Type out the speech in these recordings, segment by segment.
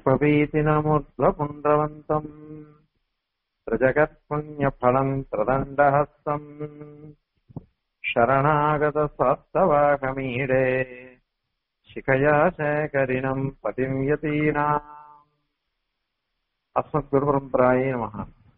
उपवीतिनमुद्वपुण्ड्रवन्तम् प्रजगत्पुण्यफलम् प्रदण्डहस्तम् शरणागतसप्तवाकमीडे शिखया शेखरिणम् पतिम् यतीनाम् அஸ்மத்குருபரம்பராயே நமக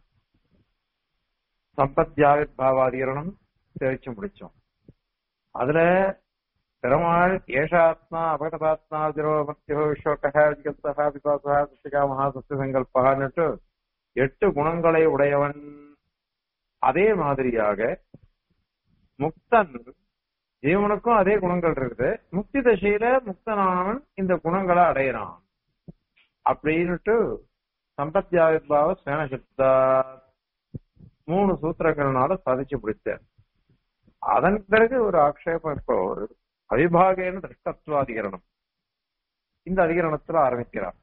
சம்பத்யாவிர்பாவாதிகரணம் தெரிச்சு முடிச்சோம் அதுல பெருமாள் ஏஷாத்மா அபகதாத்மா திரோமத்தியோ விஸ்வகா விஜகத்தா விபாசா சத்திகா மகா சத்திய சங்கல்பான்னுட்டு எட்டு குணங்களை உடையவன் அதே மாதிரியாக முக்தன் ஜீவனுக்கும் அதே குணங்கள் இருக்குது முக்தி தசையில முக்தனானவன் இந்த குணங்களை அடையிறான் அப்படின்னுட்டு சம்பத்தியாவிர்பாவ ஸ்வேனசப்தா மூணு சூத்திரங்கள்னால சாதிச்சு முடிச்சார் அதன் பிறகு ஒரு ஆக்ஷேபம் இப்போ ஒரு அவிபாகேன திருஷ்டத்துவ அதிகரணம் இந்த அதிகரணத்துல ஆரம்பிக்கிறார்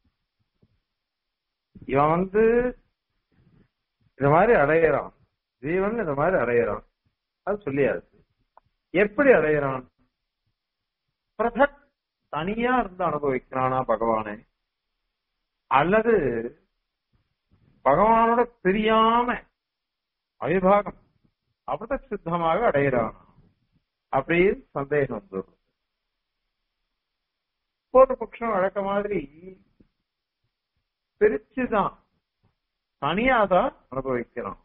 இவன் வந்து இந்த மாதிரி அடையிறான் ஜீவன் இந்த மாதிரி அடையிறான் அது சொல்லியாச்சு எப்படி அடையிறான் பிரதக் தனியா இருந்து அனுபவிக்கிறானா பகவானே அல்லது பகவானோட பிரியாம அவிபாகம் அபத சித்தமாக அடையிறான் அப்படின்னு சந்தேகம் வந்துடும் ஒரு பட்சம் வழக்க மாதிரி பிரிச்சுதான் தனியாதான் அனுபவிக்கிறான்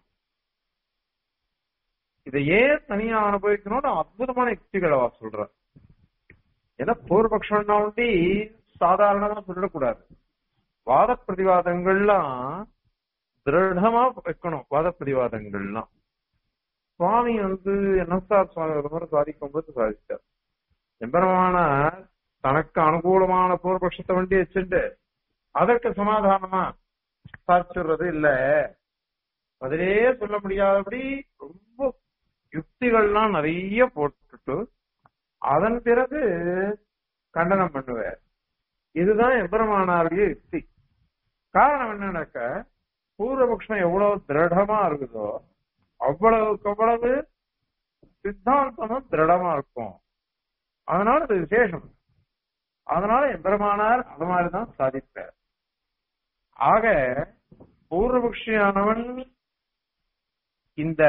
இதை ஏன் தனியா அனுபவிக்கணும்னு அற்புதமான யுக்திகளை அவ சொல்ற ஏன்னா பூர்வபக்ஷம்னா ஒண்டி சாதாரணமா சொல்லிடக்கூடாது வாத பிரதிவாதங்கள்லாம் திருடமா வைக்கணும் வாத பிரதிவாதங்கள்லாம் சுவாமி வந்து என்எஸ்ஆர் சுவாமி ஒரு முறை சாதிக்கும் போது சாதிச்சார் எம்பரமான தனக்கு அனுகூலமான பூர்வபக்ஷத்தை வண்டி வச்சுட்டு அதற்கு சமாதானமா சாதிச்சுடுறது இல்ல அதிலே சொல்ல முடியாதபடி ரொம்ப யுக்திகள்லாம் நிறைய போட்டுட்டு அதன் பிறகு கண்டனம் பண்ணுவார் இதுதான் எம்பெருமானாருடைய யுக்தி காரணம் என்னன்னாக்க பூர்வபக்ஷம் எவ்வளவு திருடமா இருக்குதோ அவ்வளவுக்கு அவ்வளவு சித்தாந்தமும் திருடமா இருக்கும் அதனால அது விசேஷம் அதனால எம்பெருமானார் அது மாதிரிதான் சாதிப்பார் ஆக பூர்வபக்ஷியானவன் இந்த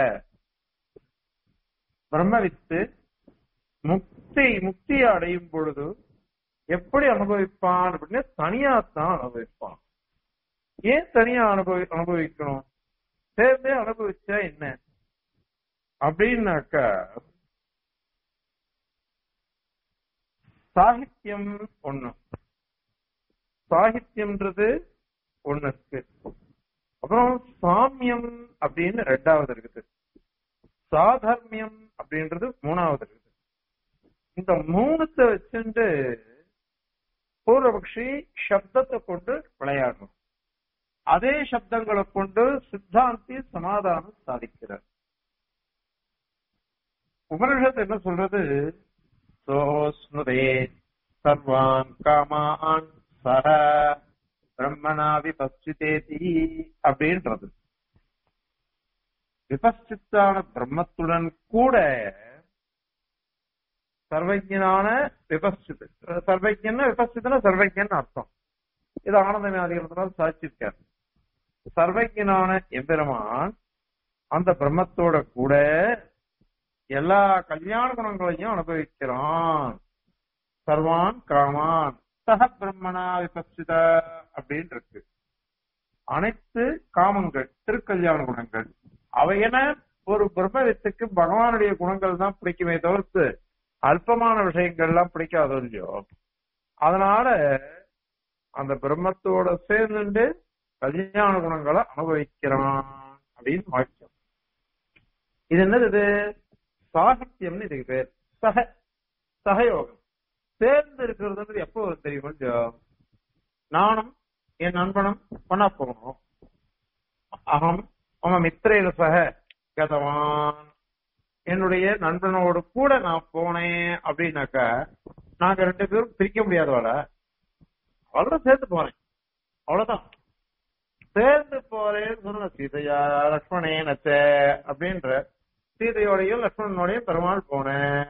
பிரம்மவித்து முக்தி முக்தியை அடையும் பொழுது எப்படி அனுபவிப்பான் அப்படின்னு தனியாத்தான் அனுபவிப்பான் ஏன் தனியா அனுபவி அனுபவிக்கணும் சேர்ந்தே அனுபவிச்சா என்ன அப்படின்னாக்கா சாகித்யம் ஒண்ணு சாகித்யம்ன்றது ஒண்ணு இருக்கு அப்புறம் சாமியம் அப்படின்னு ரெண்டாவது இருக்குது சாதர்மியம் அப்படின்றது மூணாவது இருக்குது இந்த மூணுத்தை வச்சுட்டு பூர்வபக்ஷி சப்தத்தை கொண்டு விளையாடணும் அதே சப்தங்களை கொண்டு சித்தாந்தி சமாதானம் சாதிக்கிறார் உபனிஷத்து என்ன சொல்றது சோஸ்னுதே சர்வான் காமான் சர பிரம்மணா விபஸ்திதேதி அப்படின்றது விபஸ்தித்தான பிரம்மத்துடன் கூட சர்வஜனான விபஸ்தித் சர்வஜன விபஸ்தித்தன சர்வஜன் அர்த்தம் இது ஆனந்தமே அதிகத்தினால் சாட்சிருக்கார் சர்வஜனான எம்பெருமான் அந்த பிரம்மத்தோட கூட எல்லா கல்யாண குணங்களையும் அனுபவிக்கிறான் சர்வான் காமான் சக பிரம்மனா விபஸ்தித அப்படின்னு இருக்கு அனைத்து காமங்கள் திருக்கல்யாண குணங்கள் அவையென ஒரு பிரம்மவித்துக்கு பகவானுடைய குணங்கள் தான் பிடிக்குமே தவிர்த்து அல்பமான விஷயங்கள்லாம் பிடிக்காதோ இல்லையோ அதனால அந்த பிரம்மத்தோட சேர்ந்துட்டு கல்யாண குணங்களை அனுபவிக்கிறான் அப்படின்னு வாக்கியம் இது என்னது இது சாகித்யம்னு இதுக்கு பேர் சக சகயோகம் சேர்ந்து இருக்கிறதுன்றது எப்போ தெரியும் கொஞ்சம் நானும் என் நண்பனும் பண்ணா போகணும் அகம் அவன் மித்திரையில சக கதவான் என்னுடைய நண்பனோடு கூட நான் போனேன் அப்படின்னாக்கா நாங்க ரெண்டு பேரும் பிரிக்க முடியாதவாட அவளோட சேர்ந்து போறேன் அவ்வளவுதான் சேர்ந்து போறேன்னு சொன்ன சீதையா லக்ஷ்மணே நச்ச அப்படின்ற சீதையோடையும் லக்ஷ்மணனோடையும் பெருமாள் போனேன்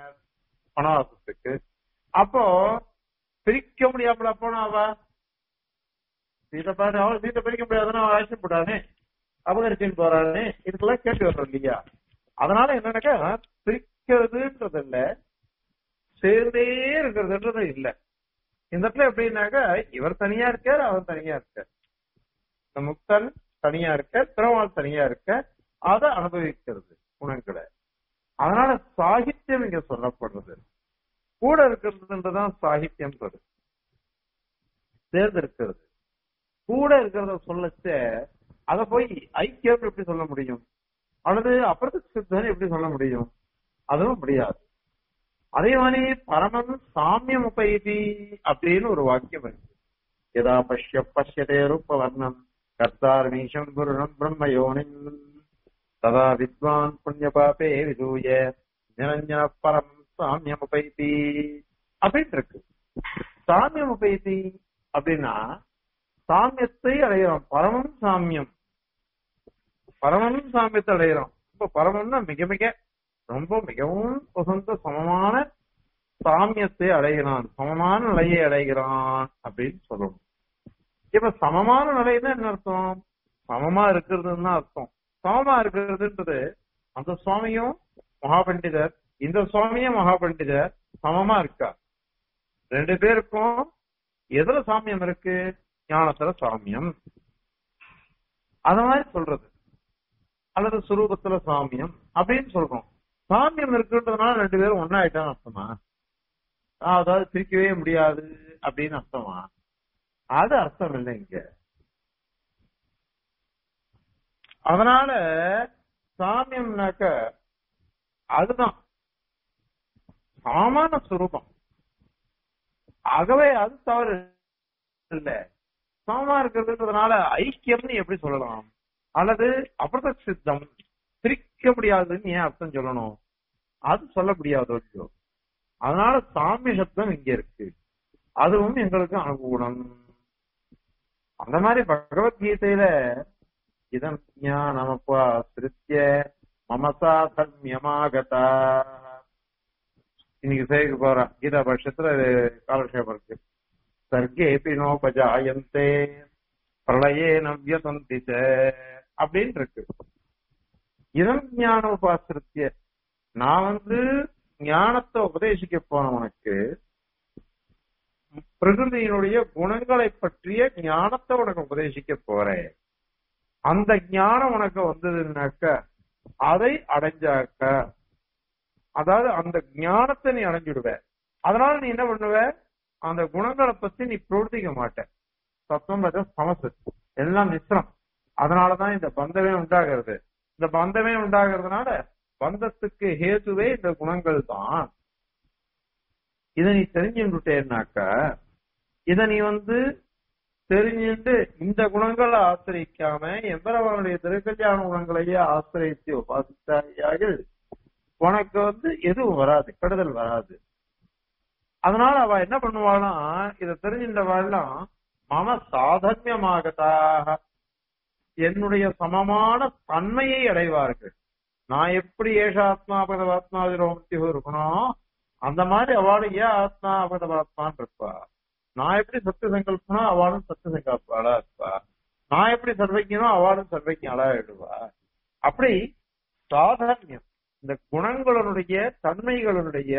வனவாசத்துக்கு அப்போ பிரிக்க முடியாமல போனா அவ சீட்டை பாரு அவன் சீட்டை பறிக்க முடியாதுன்னு அவன் ஆட்சி போட்டானே அபகரிச்சுன்னு போறானே இதுக்கெல்லாம் கேட்டு வர்றோம் இல்லையா அதனால என்னன்னாக்கா பிரிக்கிறதுன்றது இல்ல சேர்ந்தே இருக்கிறதுன்றது இல்ல இந்த இடத்துல எப்படின்னாக்கா இவர் தனியா இருக்கார் அவர் தனியா இருக்கார் இந்த முக்தன் தனியா இருக்க திருமால் தனியா இருக்க அதை அனுபவிக்கிறது குணங்களை அதனால சாகித்யம் இங்க சொல்லப்படுறது கூட இருக்கிறதுன்றதுதான் சாகித்யம்ன்றது தேர்ந்தெடுக்கிறது கூட இருக்கிறத சொல்லச்ச அத போய் ஐக்கியம் எப்படி சொல்ல முடியும் அல்லது அப்பிரத சித்தன் எப்படி சொல்ல முடியும் அதுவும் முடியாது அதே மாதிரி பரமன் சாமியம் உபயதி அப்படின்னு ஒரு வாக்கியம் இருக்கு யதா பஷ்ய பஷ்யதே ரூப வர்ணம் கர்த்தார் மீஷம் குருணம் பிரம்ம யோனின் ததா வித்வான் புண்ணிய பாபே விதூய நிரஞ்சன பரம் சாமியம் உபயதி அப்படின்னு இருக்கு சாமியம் உபயதி அப்படின்னா சாமியத்தை அடைகிறோம் பரமம் சாமியம் பரமனும் சாமியத்தை அடைகிறோம் இப்ப பரமம்னா மிக மிக ரொம்ப மிகவும் உசந்த சமமான சாமியத்தை அடைகிறான் சமமான நிலையை அடைகிறான் அப்படின்னு சொல்லணும் இப்ப சமமான நிலைன்னா என்ன அர்த்தம் சமமா இருக்கிறதுன்னு தான் அர்த்தம் சமமா இருக்கிறதுன்றது அந்த சுவாமியும் மகாபண்டிதர் இந்த சுவாமியும் மகாபண்டிதர் சமமா இருக்கா ரெண்டு பேருக்கும் எதுல சாமியம் இருக்கு ஞானத்துல சாமியம் அத மாதிரி சொல்றது அல்லது சுரூபத்துல சாமியம் அப்படின்னு சொல்றோம் சாமியம் இருக்குன்றதுனால ரெண்டு பேரும் ஒன்னாயிட்டான்னு அர்த்தமா அதாவது பிரிக்கவே முடியாது அப்படின்னு அர்த்தமா அது அர்த்தம் இல்லை இங்க அதனால சாமியம்னாக்க அதுதான் சாமான சுரூபம் ஆகவே அது தவறு இல்ல சமமா இருக்கிறதுன்றதுனால ஐக்கியம்னு எப்படி சொல்லலாம் அல்லது அபிரத சித்தம் பிரிக்க முடியாதுன்னு ஏன் அர்த்தம் சொல்லணும் அது சொல்ல முடியாது இல்லையோ அதனால சாமிய சப்தம் இங்க இருக்கு அதுவும் எங்களுக்கு அனுகூலம் அந்த மாதிரி பகவத்கீதையில இதன் ஞானமப்பா சிருத்திய மமசா சம்யமாகதா இன்னைக்கு சேர்க்க போறேன் கீதா பட்சத்துல காலக்ஷேபம் இருக்கு சர்க்கேபி நோபஜாயந்தே பிரளயே நவ்யசந்தி அப்படின்னு இருக்கு இதம் ஞான உபாசிருத்திய நான் வந்து ஞானத்தை உபதேசிக்க போனவனுக்கு பிரகிருதியினுடைய குணங்களை பற்றிய ஞானத்தை உனக்கு உபதேசிக்க போறேன் அந்த ஞானம் உனக்கு வந்ததுன்னாக்க அதை அடைஞ்சாக்க அதாவது அந்த ஞானத்தை நீ அடைஞ்சிடுவ அதனால நீ என்ன பண்ணுவ அந்த குணங்களை பத்தி நீ பிரவர்த்திக்க மாட்ட தத்துவம் சமசு எல்லாம் மிஸ்ரம் அதனாலதான் இந்த பந்தமே உண்டாகிறது இந்த பந்தமே உண்டாகிறதுனால பந்தத்துக்கு ஹேதுவே இந்த குணங்கள் தான் இதை நீ தெரிஞ்சுட்டேன்னாக்க இத நீ வந்து தெரிஞ்சுட்டு இந்த குணங்களை ஆசிரிக்காம எம்பரவனுடைய திருக்கல்யாண குணங்களையே ஆசிரியத்து உபாசித்தார்கள் உனக்கு வந்து எதுவும் வராது கெடுதல் வராது அதனால அவ என்ன பண்ணுவானா இத தெரிஞ்சின்றவாள்லாம் மம சாதன்யமாகதாக என்னுடைய சமமான தன்மையை அடைவார்கள் நான் எப்படி ஏஷ ஆத்மா அபகதவாத்மாதிரோமத்தி இருக்கணும் அந்த மாதிரி அவளு ஏன் ஆத்மா அபகதவாத்மான் இருப்பா நான் எப்படி சத்திய சங்கல்பனோ அவளும் சத்திய சங்கல்பாளா இருப்பா நான் எப்படி சர்வஜனோ அவளும் சர்வஜாளா எழுவா அப்படி சாதான்யம் இந்த குணங்களுடைய தன்மைகளுடைய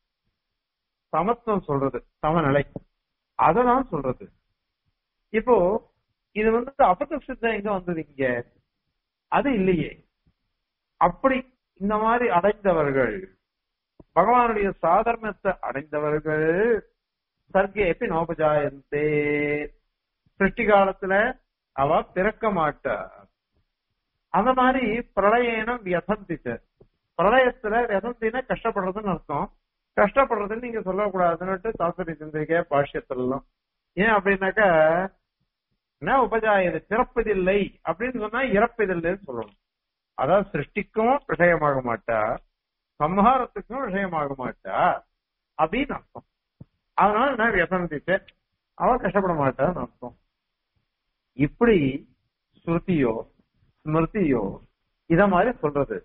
சமத்துவம் சொல்றது சமநிலை அததான் சொல்றது இப்போ இது வந்து அபத்த சித்தம் எங்க வந்தது இங்க அது இல்லையே அப்படி இந்த மாதிரி அடைந்தவர்கள் பகவானுடைய சாதர்மத்தை அடைந்தவர்கள் சர்க்கே எப்பி நோபஜாயந்தே சிருஷ்டி காலத்துல அவ பிறக்க மாட்டா அந்த மாதிரி பிரளயனம் வியசந்திச்சு பிரளயத்துல வியசந்தினா கஷ்டப்படுறதுன்னு அர்த்தம் கஷ்டப்படுறதுன்னு நீங்க சொல்லக்கூடாதுன்னுட்டு தாசரி சிந்திக்க பாஷ்யத்திலாம் ஏன் அப்படின்னாக்கா என்ன உபஜாயது பிறப்பதில்லை அப்படின்னு சொன்னா இறப்பதில்லைன்னு சொல்லணும் அதாவது சிருஷ்டிக்கும் விஷயமாக மாட்டா சம்ஹாரத்துக்கும் விஷயமாக மாட்டா அப்படின்னு அர்த்தம் அதனால நான் வியசந்திச்சேன் அவ கஷ்டப்பட மாட்டான்னு அர்த்தம் இப்படி ஸ்ருதியோ ஸ்மிருதியோ இத மாதிரி சொல்றது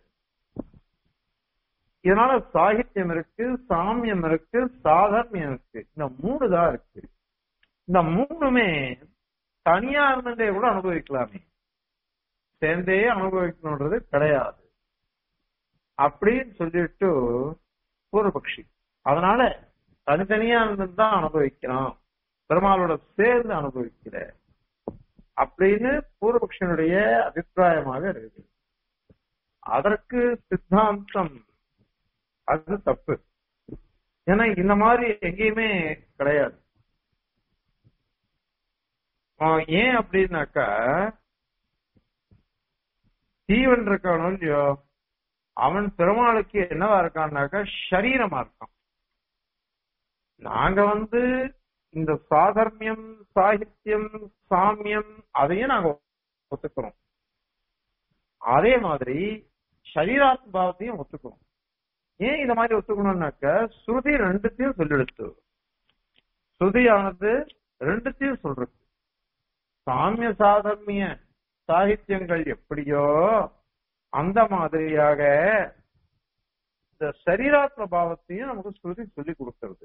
இதனால சாகித்யம் இருக்கு சாமியம் இருக்கு சாதர்மியம் இருக்கு இந்த மூணு தான் இருக்கு இந்த மூணுமே தனியா இருந்துட்டே கூட அனுபவிக்கலாமே சேர்ந்தே அனுபவிக்கணுன்றது கிடையாது அப்படின்னு சொல்லிட்டு பூர்வபக்ஷி அதனால தனித்தனியா இருந்து தான் அனுபவிக்கிறான் பெருமாளோட சேர்ந்து அனுபவிக்கிற அப்படின்னு பூர்வபக்ஷனுடைய அபிப்பிராயமாக இருக்கு அதற்கு சித்தாந்தம் அது தப்பு ஏன்னா இந்த மாதிரி எங்கேயுமே கிடையாது ஆஹ் ஏன் அப்படின்னாக்கா ஜீவன் இருக்கானோ இல்லையோ அவன் பெருமாளுக்கு என்னவா இருக்கான்னாக்கா சரீரமா இருக்கான் நாங்க வந்து இந்த சாதர்மியம் சாகித்யம் சாமியம் அதையும் நாங்க ஒத்துக்கிறோம் அதே மாதிரி சரீராத்ம பாவத்தையும் ஒத்துக்கிறோம் ஏன் இந்த மாதிரி ஒத்துக்கணும்னாக்க ஸ்ருதி ரெண்டுத்தையும் சொல்லிடுத்து ஸ்ருதியானது ரெண்டுத்தையும் சொல்றது சாமிய சாதர்மிய சாகித்யங்கள் எப்படியோ அந்த மாதிரியாக இந்த சரீராத்ம பாவத்தையும் நமக்கு ஸ்ருதி சொல்லி கொடுக்கிறது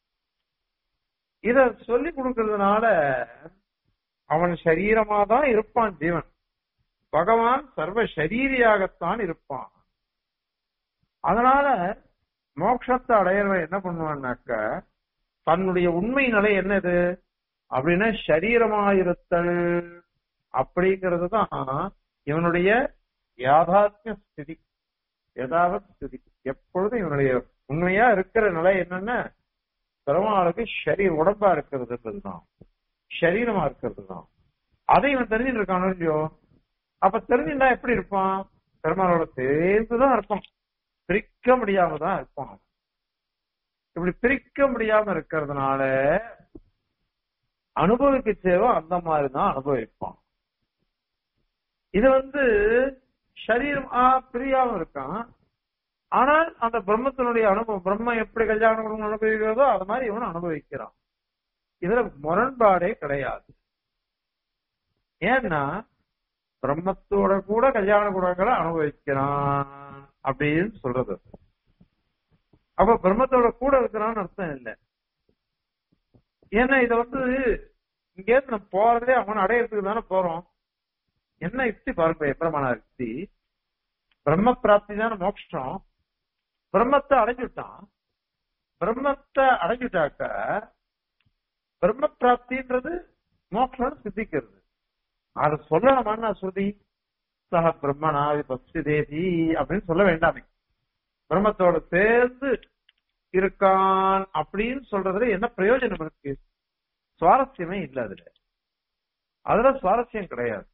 இத சொல்லி கொடுக்கறதுனால அவன் சரீரமா தான் இருப்பான் ஜீவன் பகவான் சர்வ சரீரியாகத்தான் இருப்பான் அதனால மோட்சத்தை அடையறவன் என்ன பண்ணுவான்னாக்க தன்னுடைய உண்மை நிலை என்னது அப்படின்னா சரீரமாயிருத்தல் அப்படிங்கிறது தான் இவனுடைய யாதாத்மிய ஸ்திதி யதாவத் ஸ்திதி எப்பொழுதும் இவனுடைய உண்மையா இருக்கிற நிலை என்னன்னா பெருமாளுக்கு சரீர உடம்பா இருக்கிறது தான் சரீரமா இருக்கிறது தான் அதை இவன் தெரிஞ்சுட்டு இருக்கானோ இல்லையோ அப்ப தெரிஞ்சுட்டா எப்படி இருப்பான் பெருமாளோட சேர்ந்துதான் இருப்பான் பிரிக்க முடியாம தான் இருப்பான் இப்படி பிரிக்க முடியாம இருக்கிறதுனால அனுபவிக்க சேவை அந்த மாதிரி தான் அனுபவிப்பான் இது வந்து சரீரம் ஆ பிரியாம இருக்கான் ஆனால் அந்த பிரம்மத்தினுடைய அனுபவம் பிரம்ம எப்படி கல்யாண குடும்பம் அனுபவிக்கிறதோ அது மாதிரி இவன் அனுபவிக்கிறான் இதுல முரண்பாடே கிடையாது ஏன்னா பிரம்மத்தோட கூட கல்யாண குணங்களை அனுபவிக்கிறான் அப்படின்னு சொல்றது அப்ப பிரம்மத்தோட கூட இருக்கிறான்னு அர்த்தம் இல்லை ஏன்னா இத வந்து இங்கேருந்து நம்ம போறதே அவன் அடையறதுக்கு தானே போறோம் என்ன யுக்தி பாருங்க எப்பரமான யுக்தி பிரம்ம பிராப்தி தானே மோட்சம் பிரம்மத்தை அடைஞ்சுட்டான் பிரம்மத்தை அடைஞ்சுட்டாக்க பிரம்ம பிராப்தின்றது மோட்சம் சித்திக்கிறது அது சொல்லணுமான்னா ஸ்ருதி சக பிரம்மனாதி பக்தி தேவி அப்படின்னு சொல்ல வேண்டாமே பிரம்மத்தோட சேர்ந்து இருக்கான் அப்படின்னு சொல்றதுல என்ன பிரயோஜனம் இருக்கு சுவாரஸ்யமே இல்ல அதுல அதுல சுவாரஸ்யம் கிடையாது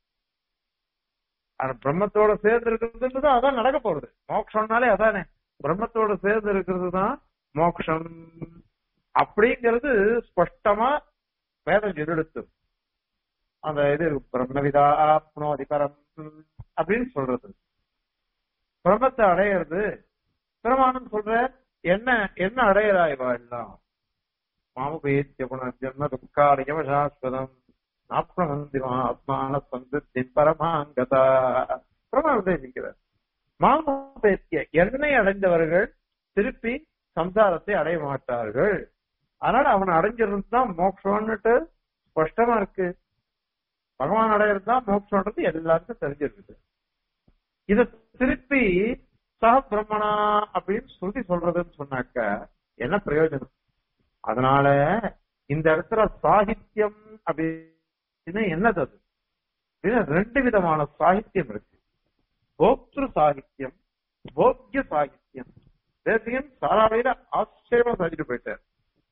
ஆனா பிரம்மத்தோட சேர்ந்து இருக்கிறதுன்றது அதான் நடக்க போறது மோட்சம்னாலே அதானே பிரம்மத்தோட சேர்ந்து இருக்கிறது தான் மோட்சம் அப்படிங்கிறது ஸ்பஷ்டமா வேதம் எதிர்த்து அந்த இது பிரம்மவிதா ஆப்னோதி பரம் அப்படின்னு சொல்றது பிரம்மத்தை அடையிறது பிரமாணம் சொல்ற என்ன என்ன அடையறாய்வா எல்லாம் மாமுபேத்திய புனர்ஜன்ம துக்காரியம் சாஸ்வதம் நாப்னவந்திமா ஆத்மான சந்தித்தி பரமாங்கதா பிரமாணத்தை இருக்கிறார் மாமுபேத்திய என்னை அடைந்தவர்கள் திருப்பி சம்சாரத்தை அடைய மாட்டார்கள் அதனால அவன் அடைஞ்சிருந்து தான் மோட்சம்னுட்டு ஸ்பஷ்டமா இருக்கு பகவான் அடையிறது தான் மோட்சம்ன்றது எல்லாருக்கும் தெரிஞ்சிருக்குது இத திருப்பி சக பிரம்மணா அப்படின்னு சொல்லி சொல்றதுன்னு சொன்னாக்க என்ன பிரயோஜனம் அதனால இந்த இடத்துல சாகித்யம் அப்படின்னு என்னது அது இதுல ரெண்டு விதமான சாகித்யம் இருக்கு போக்திரு சாகித்யம் போக்கிய சாகித்யம் தேசியம் சாராவையில ஆச்சரியமா சாதிட்டு போயிட்டார்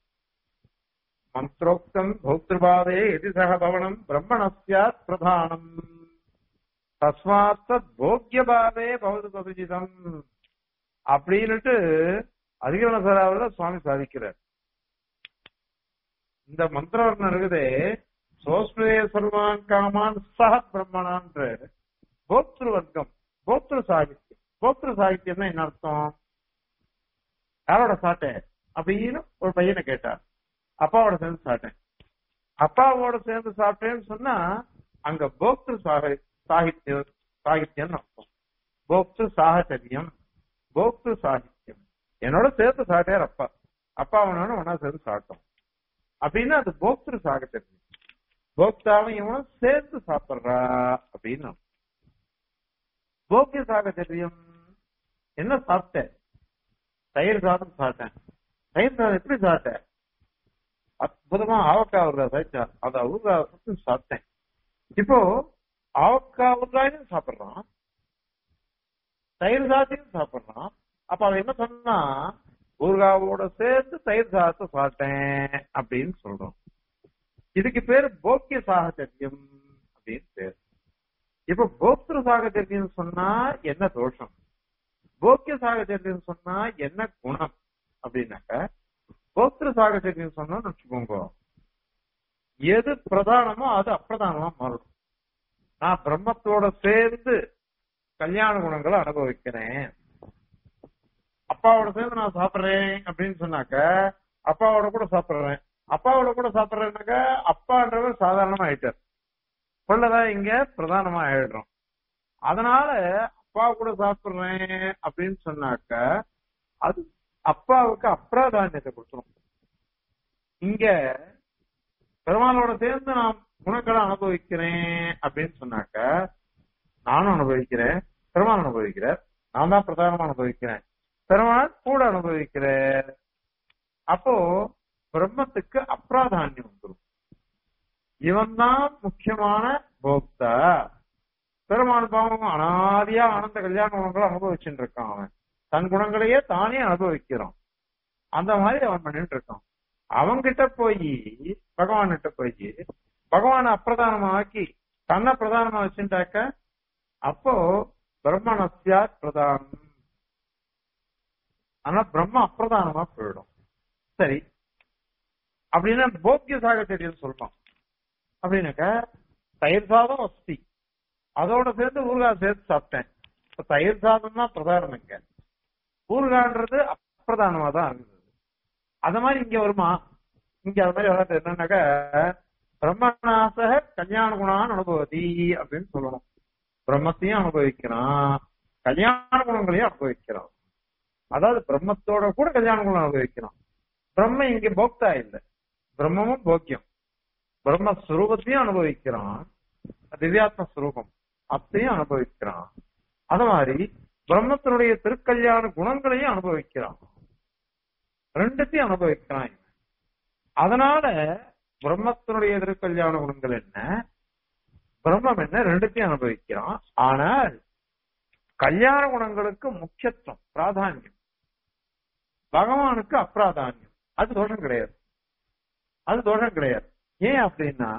மந்திரோக்தம் போக்திருபாவே எதி சக பவனம் பிரம்மணஸ்யாத் பிரதானம் தஸ்மாத் போக்கியபாவே பவது பகுஜிதம் அப்படின்னுட்டு அதிகரண சாராவில் சுவாமி சாதிக்கிறார் இந்த மந்திரவர்ணம் இருக்குதே சோஸ்மிரே சர்வான் காமான் சக பிரம்மணான்ற போக்திரு வர்க்கம் போக்திரு சாகித்யம் போக்திரு சாகித்யம்னா என்ன அர்த்தம் யாரோட சாட்டை அப்படின்னு ஒரு பையனை கேட்டார் அப்பாவோட சேர்ந்து சாப்பிட்டேன் அப்பாவோட சேர்ந்து சாப்பிட்டேன்னு சொன்னா அங்க போக்திரு சாக சாகித்யம் சாகித்யம் அர்த்தம் போக்திரு சாகச்சரியம் போக்திரு சாகித்யம் என்னோட சேர்த்து சாப்பிட்டார் அப்பா அப்பா அவனோட ஒன்னா சேர்ந்து சாப்பிட்டோம் அப்படின்னா அது போக்திரு சாகச்சரியம் போக்தாவும் இவனும் சேர்த்து சாப்பிடுறா அப்படின்னு போக்கிய சாகச்சரியம் என்ன சாப்பிட்ட தயிர் சாதம் சாப்பிட்டேன் தயிர் சாதம் எப்படி சாப்பிட்டேன் அற்புதமா ஆவக்காய் ஊறுகாய் சாப்பிட்டா அதை ஊறுகாய் சுத்தி சாப்பிட்டேன் இப்போ ஆவக்காய் ஊறுகாயும் சாப்பிடுறான் தயிர் சாதத்தையும் சாப்பிடுறான் அப்ப அவன் என்ன சொன்னா ஊறுகாவோட சேர்த்து தயிர் சாதத்தை சாப்பிட்டேன் அப்படின்னு சொல்றோம் இதுக்கு பேரு போக்கிய சாகச்சரியம் அப்படின்னு பேர் இப்ப போக்திரு சாகச்சரியம் சொன்னா என்ன தோஷம் போக்கிய சாகச்சரியம் சொன்னா என்ன குணம் அப்படின்னாக்க போக்திரு சாகச்சரியம் சொன்னோம்னு வச்சுக்கோங்க எது பிரதானமோ அது அப்பிரதானமா மாறும் நான் பிரம்மத்தோட சேர்ந்து கல்யாண குணங்களை அனுபவிக்கிறேன் அப்பாவோட சேர்ந்து நான் சாப்பிடுறேன் அப்படின்னு சொன்னாக்க அப்பாவோட கூட சாப்பிடுறேன் அப்பாவோட கூட சாப்பிடுறேன்னாக்க அப்பான்றவர் சாதாரணமா ஆயிட்டார் கொள்ளதான் இங்க பிரதானமா ஆயிடுறோம் அதனால அப்பா கூட சாப்பிடுறேன் அப்படின்னு சொன்னாக்க அது அப்பாவுக்கு அப்பிராதானியத்தை கொடுத்துரும் இங்க பெருமாளோட சேர்ந்து நான் குணக்களை அனுபவிக்கிறேன் அப்படின்னு சொன்னாக்க நானும் அனுபவிக்கிறேன் பெருமாள் அனுபவிக்கிறேன் நான் தான் பிரதானமா அனுபவிக்கிறேன் பெருமாள் கூட அனுபவிக்கிறேன் அப்போ பிரம்மத்துக்கு அப்பிராதானியம் வந்துடும் இவன் தான் முக்கியமான போக்தா பெருமாள் பாவம் அனாதியா ஆனந்த கல்யாண குணங்களை அனுபவிச்சுட்டு இருக்கான் அவன் தன் குணங்களையே தானே அனுபவிக்கிறான் அந்த மாதிரி அவன் பண்ணிட்டு இருக்கான் அவன்கிட்ட போய் பகவான் கிட்ட போய் பகவானை அப்பிரதானமா ஆக்கி தன்னை பிரதானமா வச்சுட்டாக்க அப்போ பிரம்மணஸ்யா பிரதானம் ஆனா பிரம்ம அப்பிரதானமா போயிடும் சரி அப்படின்னா போக்கிய சாகச்சரியம் சொல்றோம் அப்படின்னாக்க தயிர் சாதம் வசதி அதோட சேர்ந்து ஊறுகாய் சேர்த்து சாப்பிட்டேன் இப்ப தயிர் சாதம் தான் பிரதானம் இங்க ஊறுகான்றது அப்பிரதானமா தான் இருந்தது அது மாதிரி இங்க வருமா இங்க அது மாதிரி வராது என்னன்னாக்க பிரம்மநாசக கல்யாண குணான் அனுபவதி அப்படின்னு சொல்லணும் பிரம்மத்தையும் அனுபவிக்கிறான் கல்யாண குணங்களையும் அனுபவிக்கிறான் அதாவது பிரம்மத்தோட கூட கல்யாண குணம் அனுபவிக்கிறான் பிரம்ம இங்க போக்தா இல்லை பிரம்மமும் போக்கியம் பிரம்மஸ்வரூபத்தையும் அனுபவிக்கிறான் திவ்யாத்ம ஸ்வரூபம் அத்தையும் அனுபவிக்கிறான் அது மாதிரி பிரம்மத்தினுடைய திருக்கல்யாண குணங்களையும் அனுபவிக்கிறான் ரெண்டுத்தையும் அனுபவிக்கிறான் இவன். அதனால பிரம்மத்தினுடைய திருக்கல்யாண குணங்கள் என்ன பிரம்மம் என்ன ரெண்டுத்தையும் அனுபவிக்கிறான் ஆனால் கல்யாண குணங்களுக்கு முக்கியத்துவம் பிராதானியம் பகவானுக்கு அப்பிராதானியம் அது தோஷம் கிடையாது அது தோஷம் கிடையாது ஏன் அப்படின்னா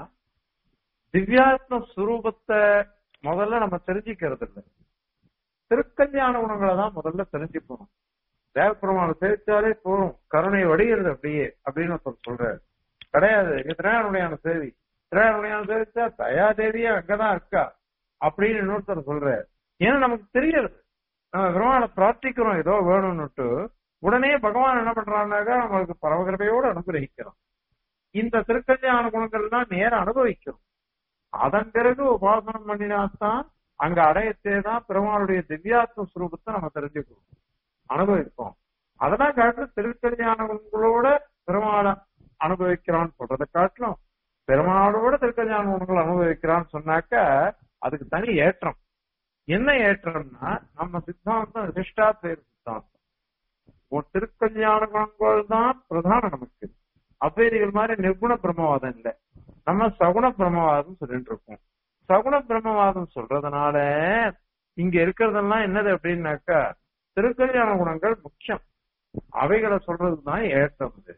திவ்யாத்ம சுரூபத்தை முதல்ல நம்ம தெரிஞ்சுக்கிறது இல்லை திருக்கல்யாண குணங்களை தான் முதல்ல தெரிஞ்சுக்கணும் தேவப்பெருமானை சேவிச்சாலே போதும் கருணை வடிகிறது அப்படியே அப்படின்னு ஒருத்தர் சொல்றாரு கிடையாது இங்க திரையானுடையான சேவி திரையானுடையான சேவிச்சா தயா தேவியே அங்கதான் இருக்கா அப்படின்னு இன்னொருத்தர் சொல்றாரு ஏன்னா நமக்கு தெரியாது நம்ம பெருமானை பிரார்த்திக்கிறோம் ஏதோ வேணும்னுட்டு உடனே பகவான் என்ன பண்றான்னாக்கா நம்மளுக்கு பரவகிருபையோடு அனுகிரகிக்கிறோம் இந்த திருக்கல்யாண குணங்கள் தான் நேரம் அனுபவிக்கிறோம் அதன் பிறகு உபாசனம் பண்ணினாத்தான் அங்க அடையத்தே தான் பெருமாளுடைய திவ்யாத்ம ஸ்வரூபத்தை நம்ம தெரிஞ்சுக்கிறோம் அனுபவிப்போம் அதெல்லாம் காட்டு திருக்கல்யாண குணங்களோட பெருமாளை அனுபவிக்கிறான்னு சொல்றதை காட்டிலும் பெருமாளோட திருக்கல்யாண குணங்கள் அனுபவிக்கிறான்னு சொன்னாக்க அதுக்கு தனி ஏற்றம் என்ன ஏற்றம்னா நம்ம சித்தாந்தம் விசிஷ்டாத்வைத சித்தாந்தம் உன் திருக்கல்யாண குணங்கள் தான் பிரதானம் நமக்கு அத்வைதிகள் மாதிரி நிர்குண பிரம்மவாதம் இல்லை நம்ம சகுண பிரம்மவாதம் சொல்லிட்டு இருக்கோம் சகுண பிரம்மவாதம் சொல்றதுனால இங்க இருக்கிறதெல்லாம் என்னது அப்படின்னாக்கா திருக்கல்யாண குணங்கள் முக்கியம் அவைகளை சொல்றதுதான் ஏற்றம் இது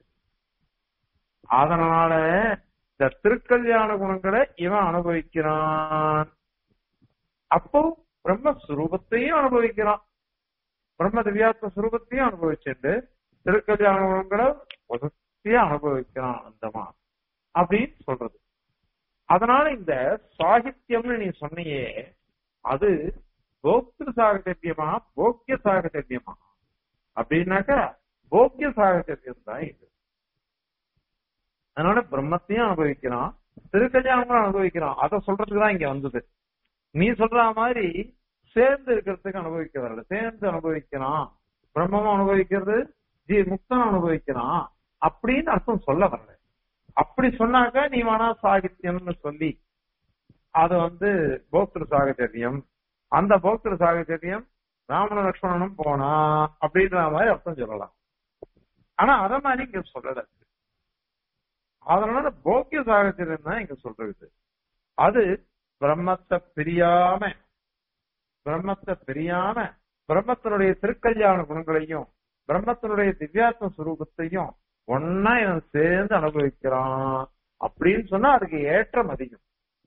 அதனால இந்த திருக்கல்யாண குணங்களை இவன் அனுபவிக்கிறான் அப்போ பிரம்மஸ்வரூபத்தையும் அனுபவிக்கிறான் பிரம்ம திவ்யாத்ம சுரூபத்தையும் அனுபவிச்சுட்டு திருக்கல்யாண குணங்களை வசதியா அனுபவிக்கிறான் அந்தமா அப்படின்னு சொல்றது அதனால இந்த சாகித்யம்னு நீ சொன்னியே அது போக்திரு சாகச்சரியமா போக்கிய சாகச்சரியமா அப்படின்னாக்கா போக்கிய சாகச்சரியம் தான் இது அதனால பிரம்மத்தையும் அனுபவிக்கிறான் திருக்கல்யாணமும் அனுபவிக்கிறான் அதை சொல்றதுக்கு தான் இங்க வந்தது நீ சொல்ற மாதிரி சேர்ந்து இருக்கிறதுக்கு அனுபவிக்க வரல சேர்ந்து அனுபவிக்கிறான் பிரம்மமும் அனுபவிக்கிறது ஜீ முக்தன் அனுபவிக்கிறான் அப்படின்னு அர்த்தம் சொல்ல வரல அப்படி சொன்னாக்க நீ வேணா சாகித்யம்னு சொல்லி அது வந்து போக்திரு சாகச்சரியம் அந்த போக்திரு சாகச்சரியம் ராமன லட்சுமணனும் போனா அப்படின்ற மாதிரி அர்த்தம் சொல்லலாம் ஆனா அத மாதிரி இங்க சொல்லல அதனால போக்கிய சாகச்சரியம் தான் இங்க சொல்றது அது பிரம்மத்தை பிரியாம பிரம்மத்தை பிரியாம பிரம்மத்தினுடைய திருக்கல்யாண குணங்களையும் பிரம்மத்தினுடைய திவ்யாத்ம சுரூபத்தையும் ஒன்னா இவன் சேர்ந்து அனுபவிக்கிறான் அப்படின்னு சொன்னா அதுக்கு ஏற்றம் அதிகம்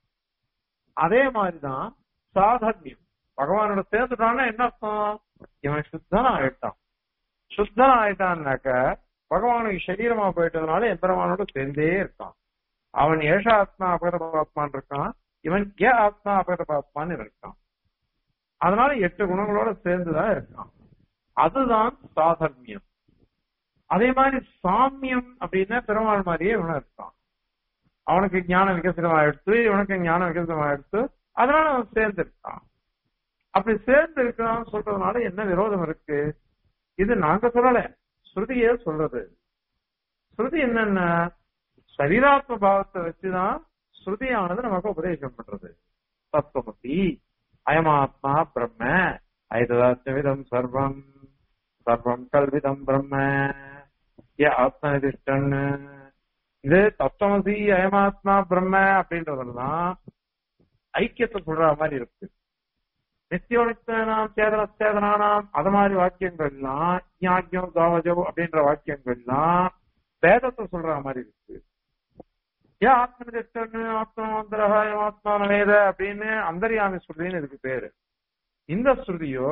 அதே மாதிரிதான் சாதர்மியம் பகவானோட சேர்ந்துட்டான்னா என்ன அர்த்தம் இவன் சுத்தன ஆயிட்டான் சுத்தன ஆயிட்டான்னாக்க பகவானுக்கு சரீரமா போயிட்டதுனால எம்பெருமானோட சேர்ந்தே இருக்கான் அவன் ஏஷ ஆத்மா அபகதபாத்மான் இருக்கான் இவன் ஏ ஆத்மா அபகதபாத்மான்னு இருக்கான் அதனால எட்டு குணங்களோட சேர்ந்துதான் இருக்கான் அதுதான் சாதர்மியம் அதே மாதிரி சாமியம் அப்படின்னா பெருமாள் மாதிரியே இவனும் இருக்கான் அவனுக்கு ஞானம் விகசிதமாயிடுத்து இவனுக்கு ஞானம் விகசிதமாயிடுத்து அதனால அவன் சேர்ந்து இருக்கான் அப்படி சேர்ந்து இருக்கான்னு சொல்றதுனால என்ன விரோதம் இருக்கு இது நாங்க சொல்லல ஸ்ருதியே சொல்றது ஸ்ருதி என்னென்ன சரீராத்ம பாவத்தை வச்சுதான் ஸ்ருதியானது நமக்கு உபதேசம் பண்றது தத்துவமதி அயமாத்மா பிரம்ம ஐததாத்மிதம் சர்வம் சர்வம் கல்விதம் பிரம்ம ஏ ஆத்மனிதிஷ்டன் இது தத்துவமசி அயமாத்மா பிரம்ம அப்படின்றதுதான் ஐக்கியத்தை சொல்ற மாதிரி இருக்கு நித்தியோனித்தனாம் சேதன சேதனானாம் அது மாதிரி வாக்கியங்கள்லாம் ஞாக்கியம் காவஜோ அப்படின்ற வாக்கியங்கள்லாம் வேதத்தை சொல்ற மாதிரி இருக்கு ஏன் ஆத்மனிதிஷ்டன் ஆத்மாந்திரகாயம் ஆத்மா நவேத அப்படின்னு அந்தரியாமி ஸ்ருதின்னு இதுக்கு பேரு இந்த ஸ்ருதியோ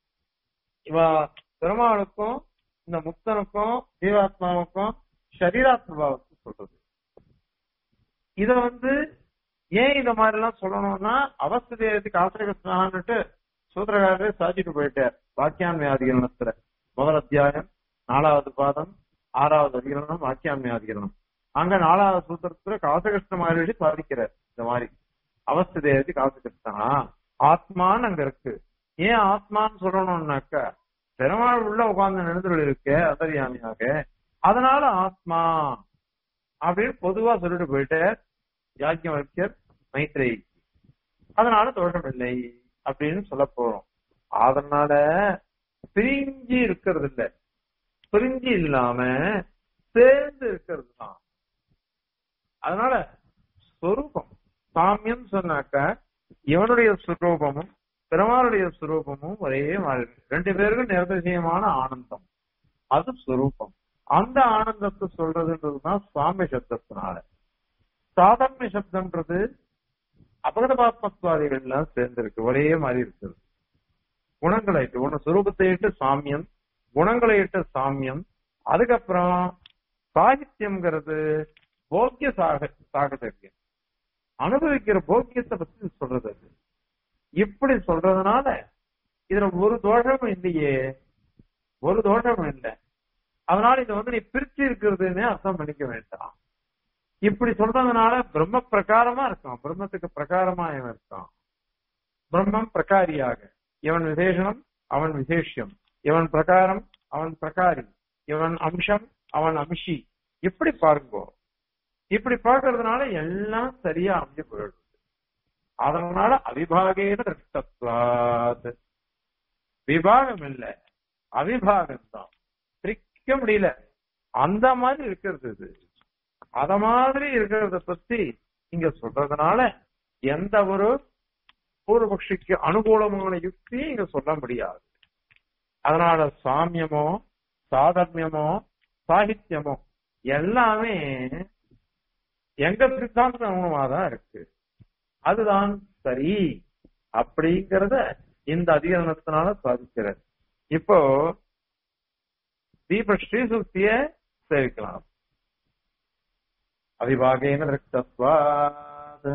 இவ பெருமாளுக்கும் இந்த முக்தனுக்கும் ஜீவாத்மாவுக்கும் சரீராத்ம பாவத்தை சொல்றது இத வந்து ஏன் இந்த மாதிரி எல்லாம் சொல்லணும்னா அவஸ்தேயத்துக்கு ஆசிரியஸ்னான்னுட்டு சூத்திரகாரரே சாதிட்டு போயிட்டார் வாக்கியான்மை அதிகரணத்துல முதல் அத்தியாயம் நாலாவது பாதம் ஆறாவது அதிகரணம் வாக்கியான்மை அதிகரணம் அங்க நாலாவது சூத்திரத்துல காசகிருஷ்ண மாதிரி சாதிக்கிறார் இந்த மாதிரி அவஸ்தேயத்துக்கு காசகிருஷ்ணனா ஆத்மான்னு அங்க இருக்கு ஏன் ஆத்மான்னு சொல்லணும்னாக்க பெருமாள் உள்ள உட்கார்ந்து நினைந்துள்ள இருக்க அந்தரியாமியாக அதனால ஆத்மா அப்படின்னு பொதுவா சொல்லிட்டு போயிட்டு யாக்கியவர்க்கர் மைத்ரேயி அதனால தோஷம் இல்லை அப்படின்னு சொல்ல போறோம் அதனால பிரிஞ்சு இருக்கிறது இல்ல பிரிஞ்சு இல்லாம சேர்ந்து இருக்கிறது தான் அதனால ஸ்வரூபம் சாமியம் சொன்னாக்க இவனுடைய சுரூபமும் பெருமாளுடைய சுரூபமும் ஒரே மாதிரி ரெண்டு பேருக்கும் நிரதிசயமான ஆனந்தம் அது சுரூபம் அந்த ஆனந்தத்தை சொல்றதுன்றதுதான் சுவாமி சப்தத்தினால சாதாரண சப்தம்ன்றது அபகதபாத்மத்வாதிகள் எல்லாம் சேர்ந்திருக்கு ஒரே மாதிரி இருக்குது குணங்களை இட்டு ஒண்ணு சுரூபத்தை இட்டு சாமியம் குணங்களை இட்டு சாமியம் அதுக்கப்புறம் சாகித்யம்ங்கிறது போக்கிய சாக சாகதரியம் அனுபவிக்கிற போக்கியத்தை பத்தி சொல்றது அது இப்படி சொல்றதுனால இதுல ஒரு தோஷமும் இல்லையே ஒரு தோஷமும் இல்லை அதனால இதை வந்து நீ பிரிச்சு இருக்கிறதுன்னு அர்த்தம் பண்ணிக்க வேண்டாம் இப்படி சொல்றதுனால பிரம்ம பிரகாரமா இருக்கான் பிரம்மத்துக்கு பிரகாரமா இவன் இருக்கான் பிரம்மம் பிரகாரியாக இவன் விசேஷனம் அவன் விசேஷம் இவன் பிரகாரம் அவன் பிரகாரி இவன் அம்சம் அவன் அம்சி இப்படி பாருங்கோ இப்படி பார்க்கறதுனால எல்லாம் சரியா அமைஞ்சு போயிடுது அதனால அவிபாகேன திருஷ்டத்வாத் விபாகம் இல்ல அவிபாகம் தான் பிரிக்க முடியல அந்த மாதிரி இருக்கிறது இது அத மாதிரி இருக்கிறத பத்தி இங்க சொல்றதுனால எந்த ஒரு பூர்வபக்ஷிக்கு அனுகூலமான யுக்தியும் இங்க சொல்ல முடியாது அதனால சாமியமோ சாதர்மியமோ சாகித்யமோ எல்லாமே எங்க சித்தாந்த அனுகுணமாதான் இருக்கு அதுதான் சரி அப்படிங்கறத இந்த அதிகரணத்தினால சாதிக்கிறது இப்போ தீப ஸ்ரீசுக்திய சேவிக்கலாம் அவிபாகேன திருஷ்டத்வாத்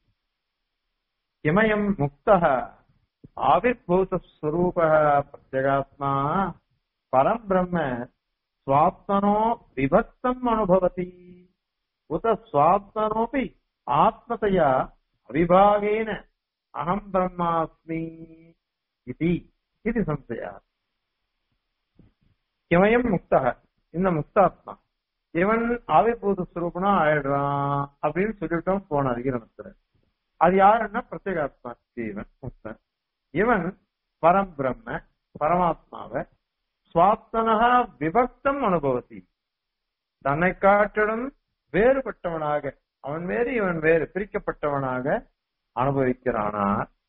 இமயம் முக்தः ஆவிர்भूतस्वरूपः प्रत्यगात्मा परम् ब्रह्म स्वात्मनो विभक्तम् अनुभवति उत स्वात्मनोऽपि आत्मतया अविभागेन अहम् ब्रह्मास्मि इति इति संशयः किमयम् मुक्तः இந்த முக்தாத்மா இவன் ஆவிர்பூத ஸ்வரூபனா ஆயிடுறான் அப்படின்னு சொல்லிட்டோம் போன அதிகரணத்துல அது யாருன்னா பிரத்யேகாத்மா ஜீவன் முக்தன் இவன் பரம் பிரம்ம பரமாத்மாவை சுவாத்தனகா விபக்தம் அனுபவத்தி தன்னை காட்டிலும் வேறுபட்டவனாக அவன் வேறு இவன் வேறு பிரிக்கப்பட்டவனாக அனுபவிக்கிறானா